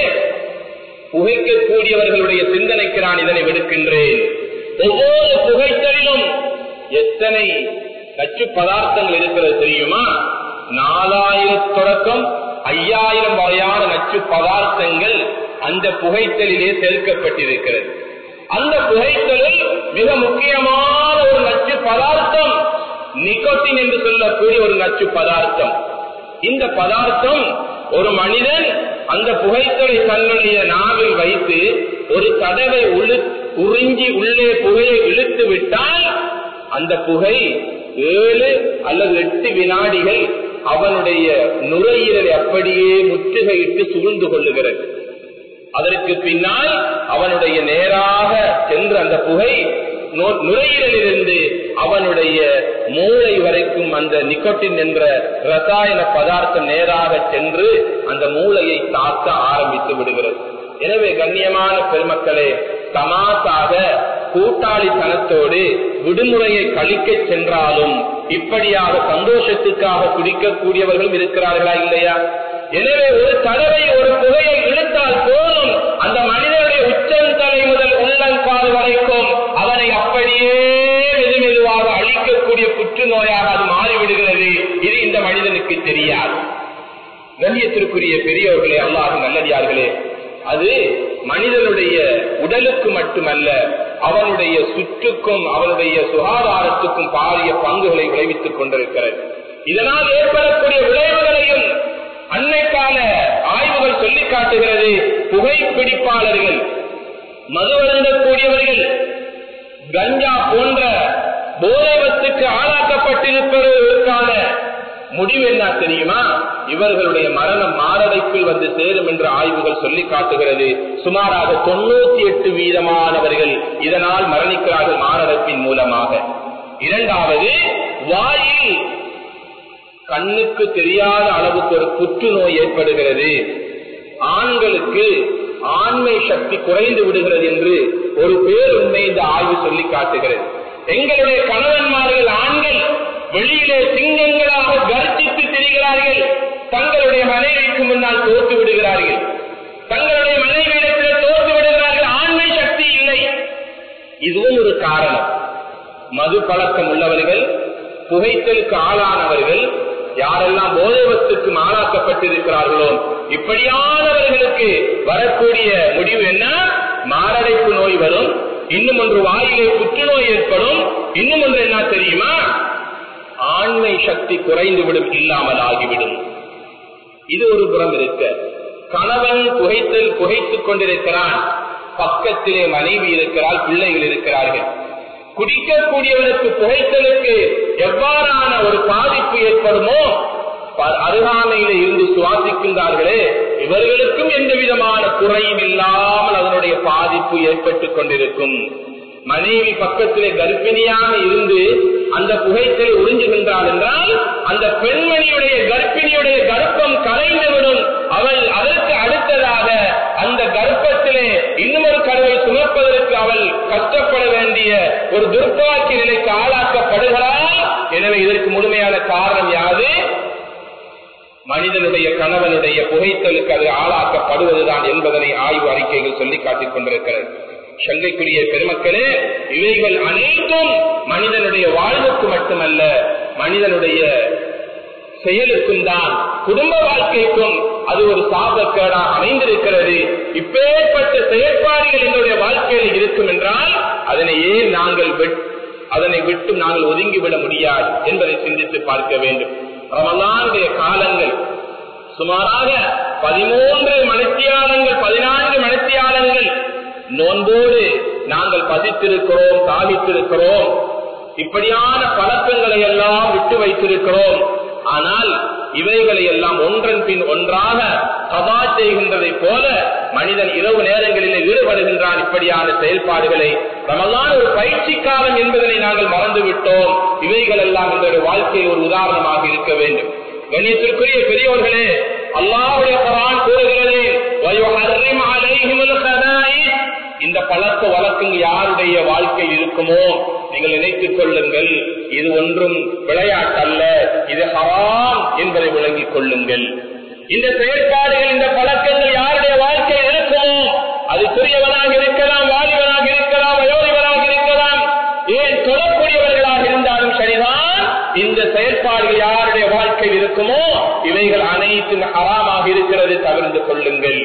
புகைக்கக்கூடியவர்களுடைய சிந்தனைக்கு நான் இதனை விடுக்கின்றேன் ஒவ்வொரு புகைத்தலிலும் எத்தனை நச்சு பதார்த்தங்கள் இருக்கிறது தெரியுமா நாலாயிரம் தொடக்கம் ஐயாயிரம் வரையான நச்சு பதார்த்தங்கள் அந்த புகைத்தலிலே சேர்க்கப்பட்டிருக்கிறது அந்த புகைத்தலில் மிக முக்கியமான ஒரு நச்சு பதார்த்தம் நிக்கோட்டின் என்று சொல்லக்கூடிய ஒரு நச்சு பதார்த்தம் இந்த பதார்த்தம் ஒரு மனிதன் அந்த புகைத்தலை தன்னுடைய நாவில் வைத்து ஒரு தடவை உறிஞ்சி உள்ளே புகையை இழுத்து விட்டால் அந்த புகை ஏழு அல்லது எட்டு வினாடிகள் அவனுடைய நுரையீரலை அப்படியே முற்றுகையிட்டு சூழ்ந்து கொள்ளுகிறது அதற்கு பின்னால் அவனுடைய நேராக சென்று அந்த புகை நுரையீரலிலிருந்து அவனுடைய மூளை வரைக்கும் அந்த நிக்கோட்டின் என்ற ரசாயன பதார்த்தம் நேராக சென்று அந்த மூளையை தாக்க ஆரம்பித்து விடுகிறது எனவே கண்ணியமான பெருமக்களே தமாசாக கூட்டாளித்தனத்தோடு விடுமுறையை கழிக்க சென்றாலும் இப்படியாக சந்தோஷத்துக்காக குடிக்கக்கூடியவர்களும் இருக்கிறார்களா இல்லையா எனவே ஒரு தடவை ஒரு புகையை இழுத்தால் போதும் அந்த மனிதனுடைய உச்சந்தலை முதல் உள்ளங்கால் வரைக்கும் அவனை அப்படியே மெது மெதுவாக அழிக்கக்கூடிய புற்றுநோயாக அது மாறிவிடுகிறது இது இந்த மனிதனுக்கு தெரியாது கண்ணியத்திற்குரிய பெரியவர்களே அல்லாஹ் நல்லடியார்களே அது மனிதனுடைய உடலுக்கு மட்டுமல்ல அவனுடைய சுற்றுக்கும் அவனுடைய சுகாதாரத்துக்கும் பாரிய பங்குகளை விளைவித்துக் கொண்டிருக்கிறது இதனால் ஏற்படக்கூடிய விளைவுகளையும் அன்னைக்கால ஆய்வுகள் சொல்லி காட்டுகிறது புகைப்பிடிப்பாளர்கள் மது அருந்தக்கூடியவர்கள் கஞ்சா போன்ற போதைவத்துக்கு ஆளாக்கப்பட்டிருப்பதற்கான முடிவு என்ன தெரியுமா இவர்களுடைய மரணம் மாரடைப்பில் வந்து சேரும் என்று ஆய்வுகள் சொல்லி காட்டுகிறது சுமாராக தொண்ணூத்தி எட்டு வீதமானவர்கள் இதனால் மரணிக்கிறார்கள் மாரடைப்பின் மூலமாக இரண்டாவது வாயில் கண்ணுக்கு தெரியாத அளவுக்கு ஒரு புற்றுநோய் ஏற்படுகிறது ஆண்களுக்கு ஆண்மை சக்தி குறைந்து விடுகிறது என்று ஒரு பேருண்மை இந்த ஆய்வு சொல்லி காட்டுகிறது எங்களுடைய கணவன்மார்கள் ஆண்கள் வெளியிலே சிங்கங்களாக கர்ஜித்து திரிகிறார்கள் தங்களுடைய மனைவிக்கு முன்னால் தோற்று விடுகிறார்கள் தங்களுடைய மனைவியிடத்தில் தோற்று விடுகிறார்கள் ஆண்மை சக்தி இல்லை இதுவும் ஒரு காரணம் மது பழக்கம் உள்ளவர்கள் புகைத்தலுக்கு ஆளானவர்கள் யாரெல்லாம் போதைவத்துக்கு ஆளாக்கப்பட்டிருக்கிறார்களோ இப்படியானவர்களுக்கு வரக்கூடிய முடிவு என்ன மாரடைப்பு நோய் வரும் இன்னும் ஒன்று வாயிலே புற்றுநோய் ஏற்படும் இன்னும் ஒன்று என்ன தெரியுமா ஆண்மை சக்தி குறைந்துவிடும் இல்லாமல் ஆகிவிடும் இது ஒரு புறம் இருக்க கணவன் புகைத்தல் புகைத்துக் கொண்டிருக்கிறான் பக்கத்திலே மனைவி இருக்கிறாள் பிள்ளைகள் இருக்கிறார்கள் குடிக்கக்கூடியவனுக்கு புகைத்தலுக்கு எவ்வாறான ஒரு பாதிப்பு ஏற்படுமோ அருகாமையில இருந்து சுவாசிக்கின்றார்களே இவர்களுக்கும் எந்த விதமான குறையும் இல்லாமல் அதனுடைய பாதிப்பு ஏற்பட்டுக் கொண்டிருக்கும் மனைவி பக்கத்திலே கர்ப்பிணியாக இருந்து அந்த புகைத்தலை உறிஞ்சுகின்றாள் என்றால் அந்த பெண்மணியுடைய கர்ப்பிணியுடைய கர்ப்பம் கலைந்துவிடும் அவள் அதற்கு அடுத்ததாக அந்த கர்ப்பத்திலே இன்னும் ஒரு கருவை சுமப்பதற்கு அவள் கஷ்டப்பட வேண்டிய ஒரு துர்ப்பாக்கிய நிலைக்கு ஆளாக்கப்படுகிறாள் எனவே இதற்கு முழுமையான காரணம் யாது மனிதனுடைய கணவனுடைய புகைத்தலுக்கு அது ஆளாக்கப்படுவதுதான் என்பதனை ஆய்வு அறிக்கைகள் சொல்லி காட்டிக் கொண்டிருக்கிறது சங்கைக்குரிய பெருமக்களே இவைகள் அனைத்தும் மனிதனுடைய வாழ்வுக்கு மட்டுமல்ல மனிதனுடைய செயலுக்கும் தான் குடும்ப வாழ்க்கைக்கும் அது ஒரு சாபக்கேடாக அமைந்திருக்கிறது இப்பேற்பட்ட செயற்பாடுகள் எங்களுடைய வாழ்க்கையில் இருக்கும் என்றால் அதனை ஏன் நாங்கள் அதனை விட்டு நாங்கள் ஒதுங்கிவிட முடியாது என்பதை சிந்தித்து பார்க்க வேண்டும் ரமலானுடைய காலங்கள் சுமாராக பதிமூன்று மணித்தியாலங்கள் பதினான்கு மணித்தியாலங்கள் நோன்போடு நாங்கள் பதித்திருக்கிறோம் சாதித்திருக்கிறோம் இப்படியான பழக்கங்களை எல்லாம் விட்டு வைத்திருக்கிறோம் ஆனால் இவைகளை எல்லாம் ஒன்றன் பின் ஒன்றாக கதா செய்கின்றதை போல மனிதன் இரவு நேரங்களிலே ஈடுபடுகின்றான் இப்படியான செயல்பாடுகளை ரமலான் ஒரு பயிற்சி காலம் என்பதனை நாங்கள் மறந்துவிட்டோம் இவைகள் எல்லாம் எங்களுடைய வாழ்க்கையில் ஒரு உதாரணமாக இருக்க வேண்டும் கண்ணியத்திற்குரிய பெரியோர்களே அல்லாஹுடைய குரான் கூறுகிறது "வயுஹர்ரிம் அலைஹிமுல் கபாயிஸ்." இந்த பழக்க வழக்கங்கள் யாருடைய வாழ்க்கை இருக்குமோ நீங்கள் நினைத்துக் கொள்ளுங்கள் இது ஒன்றும் விளையாட்டல்ல இது ஹராம் என்பதை விளங்கிக் கொள்ளுங்கள் இந்த செயற்பாடுகள் இந்த பழக்கங்கள் யாருடைய வாழ்க்கையில் இருக்குமோ அது சிறியவனாக இருக்கலாம் வாலிபனாக இருக்கலாம் வயோதிபனாக இருக்கலாம் ஏன் சொல்லக்கூடியவர்களாக இருந்தாலும் சரிதான் இந்த செயற்பாடுகள் யாருடைய வாழ்க்கையில் இருக்குமோ இவைகள் அனைத்தும் ஹராமாக இருக்கிறது தவிர்த்து கொள்ளுங்கள்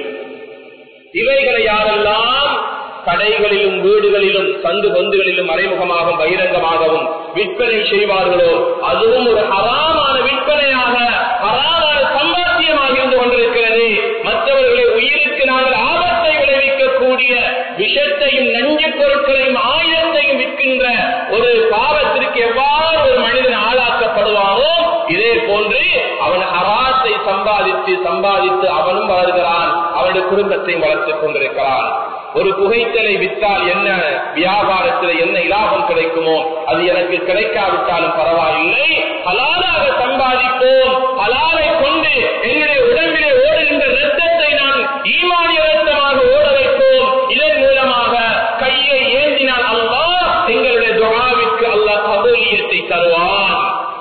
இவைகளை யாரெல்லாம் கடைகளிலும் வீடுகளிலும் சந்து பொந்துகளிலும் மறைமுகமாகவும் பகிரங்கமாகவும் விற்பனை செய்வார்களோ அதுவும் ஒரு ஹராமான விற்பனையாக ஹராமான சம்பாத்தியமாக இருந்து கொண்டிருக்கிறது மற்றவர்களை உயிருக்கு நாங்கள் ஆபத்தை விளைவிக்கக்கூடிய விஷத்தையும் நஞ்சு பொருட்களையும் ஆயுதத்தையும் விற்கின்ற ஒரு பாவத்திற்கு எவ்வாறு ஒரு மனிதன் ஆளாக்கப்படுவானோ இதே போன்று அவன் ஹராத்தை சம்பாதித்து சம்பாதித்து அவனும் வளர்கிறான் அவனுடைய குடும்பத்தையும் வளர்த்துக் கொண்டிருக்கிறான் ஒரு புகைத்தலை விற்றால் என்ன வியாபாரத்தில் என்ன இலாபம் கிடைக்குமோ அது எனக்கு கிடைக்காவிட்டாலும் பரவாயில்லை ஹலாலாக சம்பாதிப்போம் ஹலாலை கொண்டு என்னுடைய உடம்பிலே ஓடுகின்ற ரத்தத்தை நான் ஈமானிய ரத்தமாக ஓட வைப்போம் இதன் மூலமாக கையை ஏந்தினால் அல்லாஹ் எங்களுடைய துவாவிற்கு அல்லாஹ் கபூலியத்தை தருவான்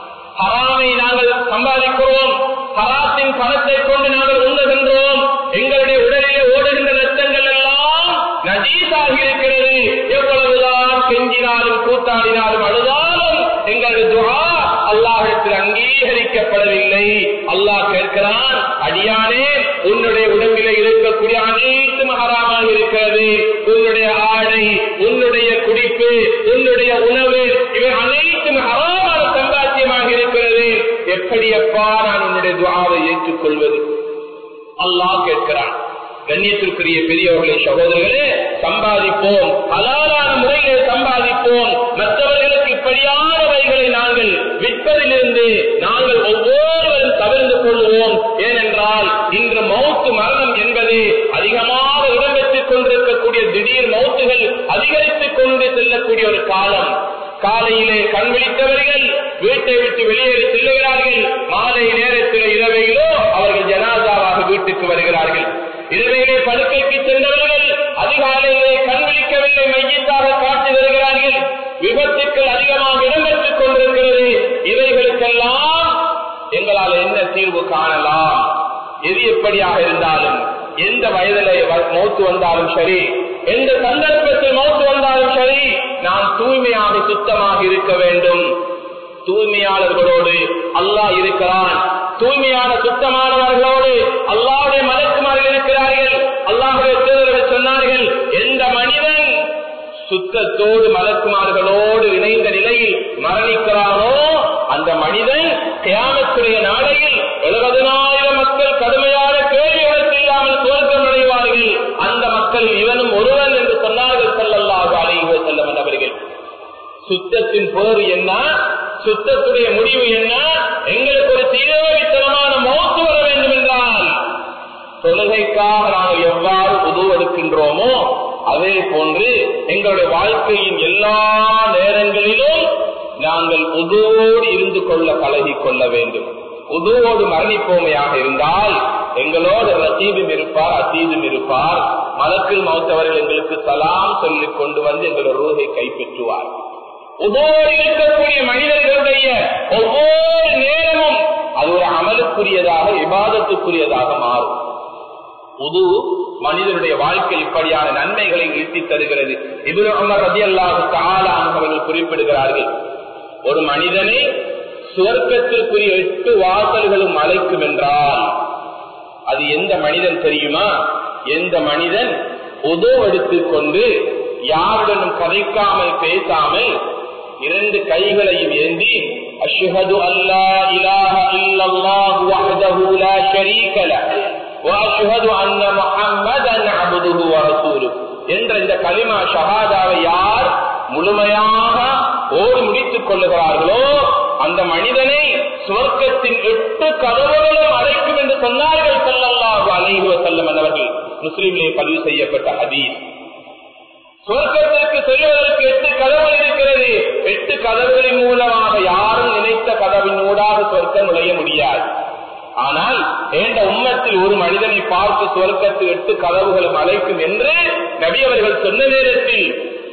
ஹராமை நாங்கள் சம்பாதிக்கிறோம் ஹராத்தின் பணத்தை கொண்டு நாங்கள் உண்ணுகின்றோம் எங்களுடைய உடலிலே ஓடுகின்ற ரத்தங்கள் எல்லாம் நஜீசாகி இருக்கிறது எவ்வளவுதான் கெஞ்சினாலும் கூத்தாடினாலும் அழுதாலும் எங்களுடைய துவா அல்லாஹிடத்தில் அங்கீகரிக்கப்படவில்லை அல்லாஹ் கேட்கிறான் அடியானே உன்னுடைய உடம்பிலே இருக்கக்கூடிய அனைத்து மகராமாக இருக்கிறது உன்னுடைய ஆடை உன்னுடைய குடிப்பு உன்னுடைய உணவு இவை அனைத்தும் ஹராமான சம்பாத்தியமாக இருக்கிறது எப்படியப்பா நான் உன்னுடைய துவாவை ஏற்றுக்கொள்வது அல்லாஹ் கேட்கிறான் கண்ணியத்திற்குரிய பெரியவர்களே சகோதரர்களே சம்பாதிப்போம் ஹலாலான முறையிலே சம்பாதிப்போம் மற்றவர்களுக்கு இப்படியானவைகளை நாங்கள் விற்பதிலிருந்து நாங்கள் ஒவ்வொருவரும் தவிர்த்து கொள்வோம் ஏனென்றால் இன்று மௌத்து மரணம் என்பது அதிகமாக இடம்பெற்றுக் கொண்டிருக்கக்கூடிய திடீர் மௌத்துகள் அதிகரித்துக் கொண்டு செல்லக்கூடிய ஒரு காலம் காலையிலே கண் விழித்தவர்கள் வீட்டை விட்டு வெளியேறி செல்லுகிறார்கள் மாலை நேரத்தில் இரவையிலோ அவர்கள் ஜனாதாவாக வீட்டுக்கு வருகிறார்கள் இரவையிலே படுக்கைக்கு சென்றவர்கள் அதிகாலையிலே கண் விழிக்கவில்லை மையத்தாக காட்டி வருகிறார்கள் விபத்துக்கள் அதிகமாக இடம்பெற்றுக் கொண்டிருக்கிறது இவைகளுக்கெல்லாம் எங்களால் என்ன தீர்வு காணலாம் எது எப்படியாக இருந்தாலும் எந்த வயதிலே மௌத்து வந்தாலும் சரி எந்த சந்தர்ப்பத்தில் மௌத்து வந்தாலும் சரி நாம் தூய்மையாக சுத்தமாக இருக்க வேண்டும் தூய்மையாளர்களோடு அல்லாஹ் இருக்கிறான் தூய்மையான சுத்தமானவர்களோடு அல்லாவுடைய மலக்குமார்கள் இருக்கிறார்கள் அல்லாஹுடைய தூதர்கள் சொன்னார்கள் எந்த மனிதன் சுத்தத்தோடு மலக்குமார்களோடு இணைந்த நிலையில் மரணிக்கிறானோ அந்த மனிதன் தியானத்துடைய நாளையில் எழுபதனாயிரம் மக்கள் கடுமையான கேள்விகளுக்கு இல்லாமல் தோற்றம் அடைவார்கள் அந்த மக்கள் இவனும் ஒருவன் என்று சொன்னார்கள் செல்லல்லாக அலைவோ செல்லம் அவர்கள் சுத்தத்தின் போர் என்ன சுத்தத்துடைய முடிவு என்ன எங்களுக்கு ஒரு தீவிரத்தனமான மோத்து வர வேண்டும் என்றால் தொழுகைக்காக நாங்கள் எவ்வாறு உதவெடுக்கின்றோமோ அதே போன்று எங்களுடைய வாழ்க்கையின் எல்லா நேரங்களிலும் நாங்கள் உதவோடு இருந்து கொள்ள பழகி கொள்ள வேண்டும் உதவோடு மரணிப்போமையாக இருந்தால் எங்களோடு ரசீதும் இருப்பார் அசீதும் இருப்பார் மலக்கில் மௌத்தவர்கள் எங்களுக்கு சலாம் சொல்லிக் கொண்டு வந்து எங்களுடைய ரூகை கைப்பற்றுவார் உதவோடு இருக்கக்கூடிய மனிதர்களுடைய ஒவ்வொரு நேரமும் அது ஒரு அமலுக்குரியதாக விவாதத்துக்குரியதாக மாறும் உது மனிதனுடைய வாழ்க்கை இப்படியான நன்மைகளை ஈட்டி தருகிறது இது அமர் ரதி அல்லாஹுக்கு அவர்கள் குறிப்பிடுகிறார்கள் ஒரு மனிதனை சுவர்க்கத்திற்குரிய எட்டு வாசல்களும் அழைக்கும் என்றால் அது எந்த மனிதன் தெரியுமா எந்த மனிதன் உதோ எடுத்துக் கொண்டு யாருடனும் கதைக்காமல் பேசாமல் இரண்டு கைகளையும் ஏந்தி அஷ்ஹது அல்லா இலாஹ இல்லல்லாஹு வஹ்தஹு லா ஷரீக லஹ் واشهد ان محمدا عبده ورسوله என்ற இந்த கலிமா ஷஹாதாவை யார் முழுமையாக ஓடி முடித்துக் கொள்ளுகிறார்களோ அந்த மனிதனை சுவர்க்கத்தின் எட்டு கதவுகளும் அடைக்கும் என்று சொன்னார்கள் செல்லல்லாஹு அலைஹி செல்லம் என்பவர்கள் முஸ்லிம்லே பதிவு செய்யப்பட்ட ஹதீஸ் சுவர்க்கத்திற்கு செல்வதற்கு எட்டு கதவுகள் இருக்கிறது எட்டு கதவுகளின் மூலமாக யாரும் நினைத்த கதவின் ஊடாக சுவர்க்கம் நுழைய முடியாது ஆனால் ஏண்ட உம்மத்தில் ஒரு மனிதனை பார்த்து சுவர்க்கத்தில் எட்டு கதவுகளும் அழைக்கும் என்று நபி அவர்கள் சொன்ன நேரத்தில்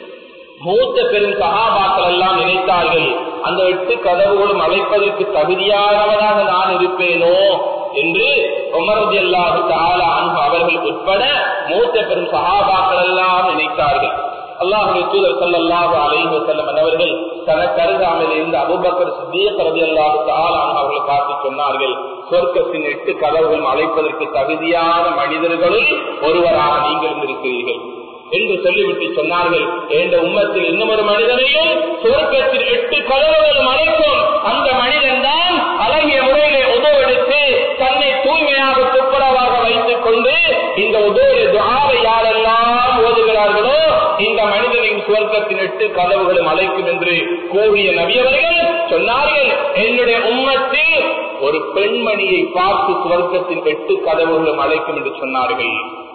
மூத்த பெரும் சகாபாக்கள் எல்லாம் நினைத்தார்கள் அந்த எட்டு கதவுகளும் அழைப்பதற்கு தகுதியானவனாக நான் இருப்பேனோ என்று உமரது அல்லாஹு தாலா அன்பு அவர்கள் உட்பட மூத்த பெரும் சகாபாக்கள் எல்லாம் நினைத்தார்கள் அல்லாஹுடைய தூதர் சல்லாஹு அலைஹு செல்லம் அவர்கள் தனக்கு அருகாமையில் இருந்த அபுபக்கர் சித்தியக் ரதி அல்லாஹு தாலா அவர்கள் பார்த்து சொன்னார்கள் சொர்க்கத்தின் எட்டு கதவுகளும் அழைப்பதற்கு தகுதியான மனிதர்களும் ஒருவராக நீங்களும் இருக்கிறீர்கள் என்று சொல்லிவிட்டு சொன்னார்கள் என்ற உம்மத்தில் இன்னும் ஒரு மனிதனையும் சுவர்க்கத்தில் எட்டு கதவுகளும் அழைக்கும் அந்த மனிதன் தான் அழகிய முறையிலே உதவெடுத்து தன்னை தூய்மையாக துப்புரவாக வைத்துக் கொண்டு இந்த உதவிய துவாவை யாரெல்லாம் ஓதுகிறார்களோ இந்த மனிதனின் சுவர்க்கத்தின் எட்டு கதவுகளும் அழைக்கும் என்று கூறிய நபியவர்கள் சொன்னார்கள் என்னுடைய உம்மத்தில் ஒரு பெண்மணியை பார்த்து சுவர்க்கத்தின் எட்டு கதவுகளும் அழைக்கும் என்று சொன்னார்கள்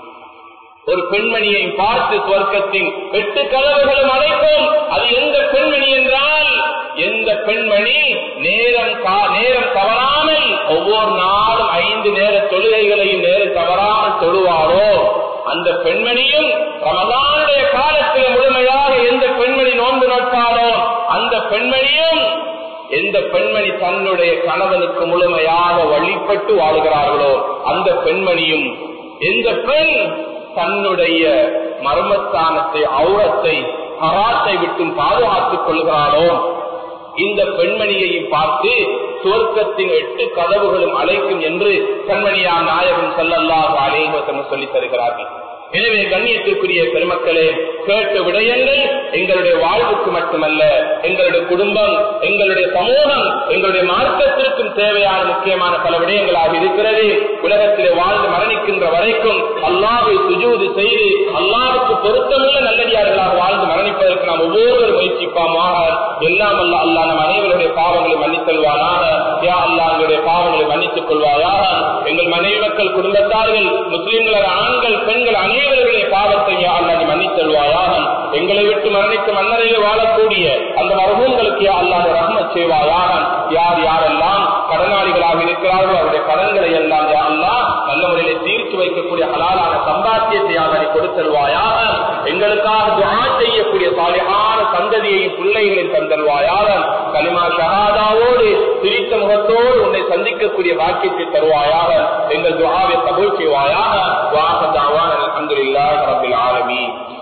ஒரு பெண்மணியை பார்த்து சுவர்க்கத்தின் எட்டு கதவுகளும் அழைக்கும் அது எந்த பெண்மணி என்றால் எந்த பெண்மணி நேரம் நேரம் தவறாமல் ஒவ்வொரு நாளும் ஐந்து நேர தொழுகைகளையும் நேரம் தவறாமல் தொழுவாரோ அந்த பெண்மணியும் ரமதானுடைய காலத்தில் முழுமையாக எந்த பெண்மணி நோன்பு நோட்டாலோ அந்த பெண்மணியும் எந்த பெண்மணி தன்னுடைய கணவனுக்கு முழுமையாக வழிபட்டு வாழ்கிறார்களோ அந்த பெண்மணியும் எந்த பெண் தன்னுடைய மர்மஸ்தானத்தை அவுரத்தை ஹராத்தை விட்டும் பாதுகாத்துக் கொள்கிறாளோ இந்த பெண்மணியையும் பார்த்து சுவர்க்கத்தின் எட்டு கதவுகளும் அழைக்கும் என்று கண்மணியா நாயகன் செல்லல்லாக அலேஹத்தம் சொல்லித் தருகிறார்கள் எனவே கண்ணியத்திற்குரிய பெருமக்களே கேட்ட விடயங்கள் எங்களுடைய வாழ்வுக்கு மட்டுமல்ல எங்களுடைய குடும்பம் எங்களுடைய சமூகம் எங்களுடைய மார்க்கத்திற்கும் தேவையான முக்கியமான பல விடயங்களாக இருக்கிறது உலகத்திலே வாழ்ந்து மரணிக்கின்ற வரைக்கும் அல்லாவை சுஜூது செய்து அல்லாவுக்கு பொருத்தமுள்ள நல்லடியார்களாக வாழ்ந்து மரணிப்பதற்கு நாம் ஒவ்வொரு முயற்சிப்பாமாக எல்லாம் அல்ல அல்லா நம் அனைவருடைய பாவங்களை மன்னித்தல்வானாக யா அல்லா எங்களுடைய பாவங்களை மன்னித்துக் கொள்வாயாக எங்கள் மனைவி மக்கள் குடும்பத்தார்கள் முஸ்லிம்கள் ஆண்கள் பெண்கள் அனைவருடைய பாவத்தை யா அல்லா நீ மன்னித்தல்வாயாக எங்களை விட்டு மரணிக்க மன்னரையில் வாழக்கூடிய அந்த மரபூங்களுக்கு யா அல்லா ரஹ்மத் செய்வாயாக யார் யாரெல்லாம் கடனாளிகளாக இருக்கிறார்களோ அவருடைய கடன்களை எல்லாம் யா அல்லா நல்ல முறையில தீர்த்து வைக்கக்கூடிய ஹலாலான சம்பாத்தியத்தை அதை கொடுத்தல்வாயாக எங்களுக்காக துவா செய்யக்கூடிய சாலியான சந்ததியையும் பிள்ளைகளையும் தந்தல்வாயாக கலிமா ஷஹாதாவோடு சிரித்த முகத்தோடு உன்னை சந்திக்கக்கூடிய வாக்கியத்தை தருவாயாக எங்கள் துவாவை கபூல் செய்வாயாக வாக தாவான் அலமதுல்லாஹ் ரபில் ஆலமீன்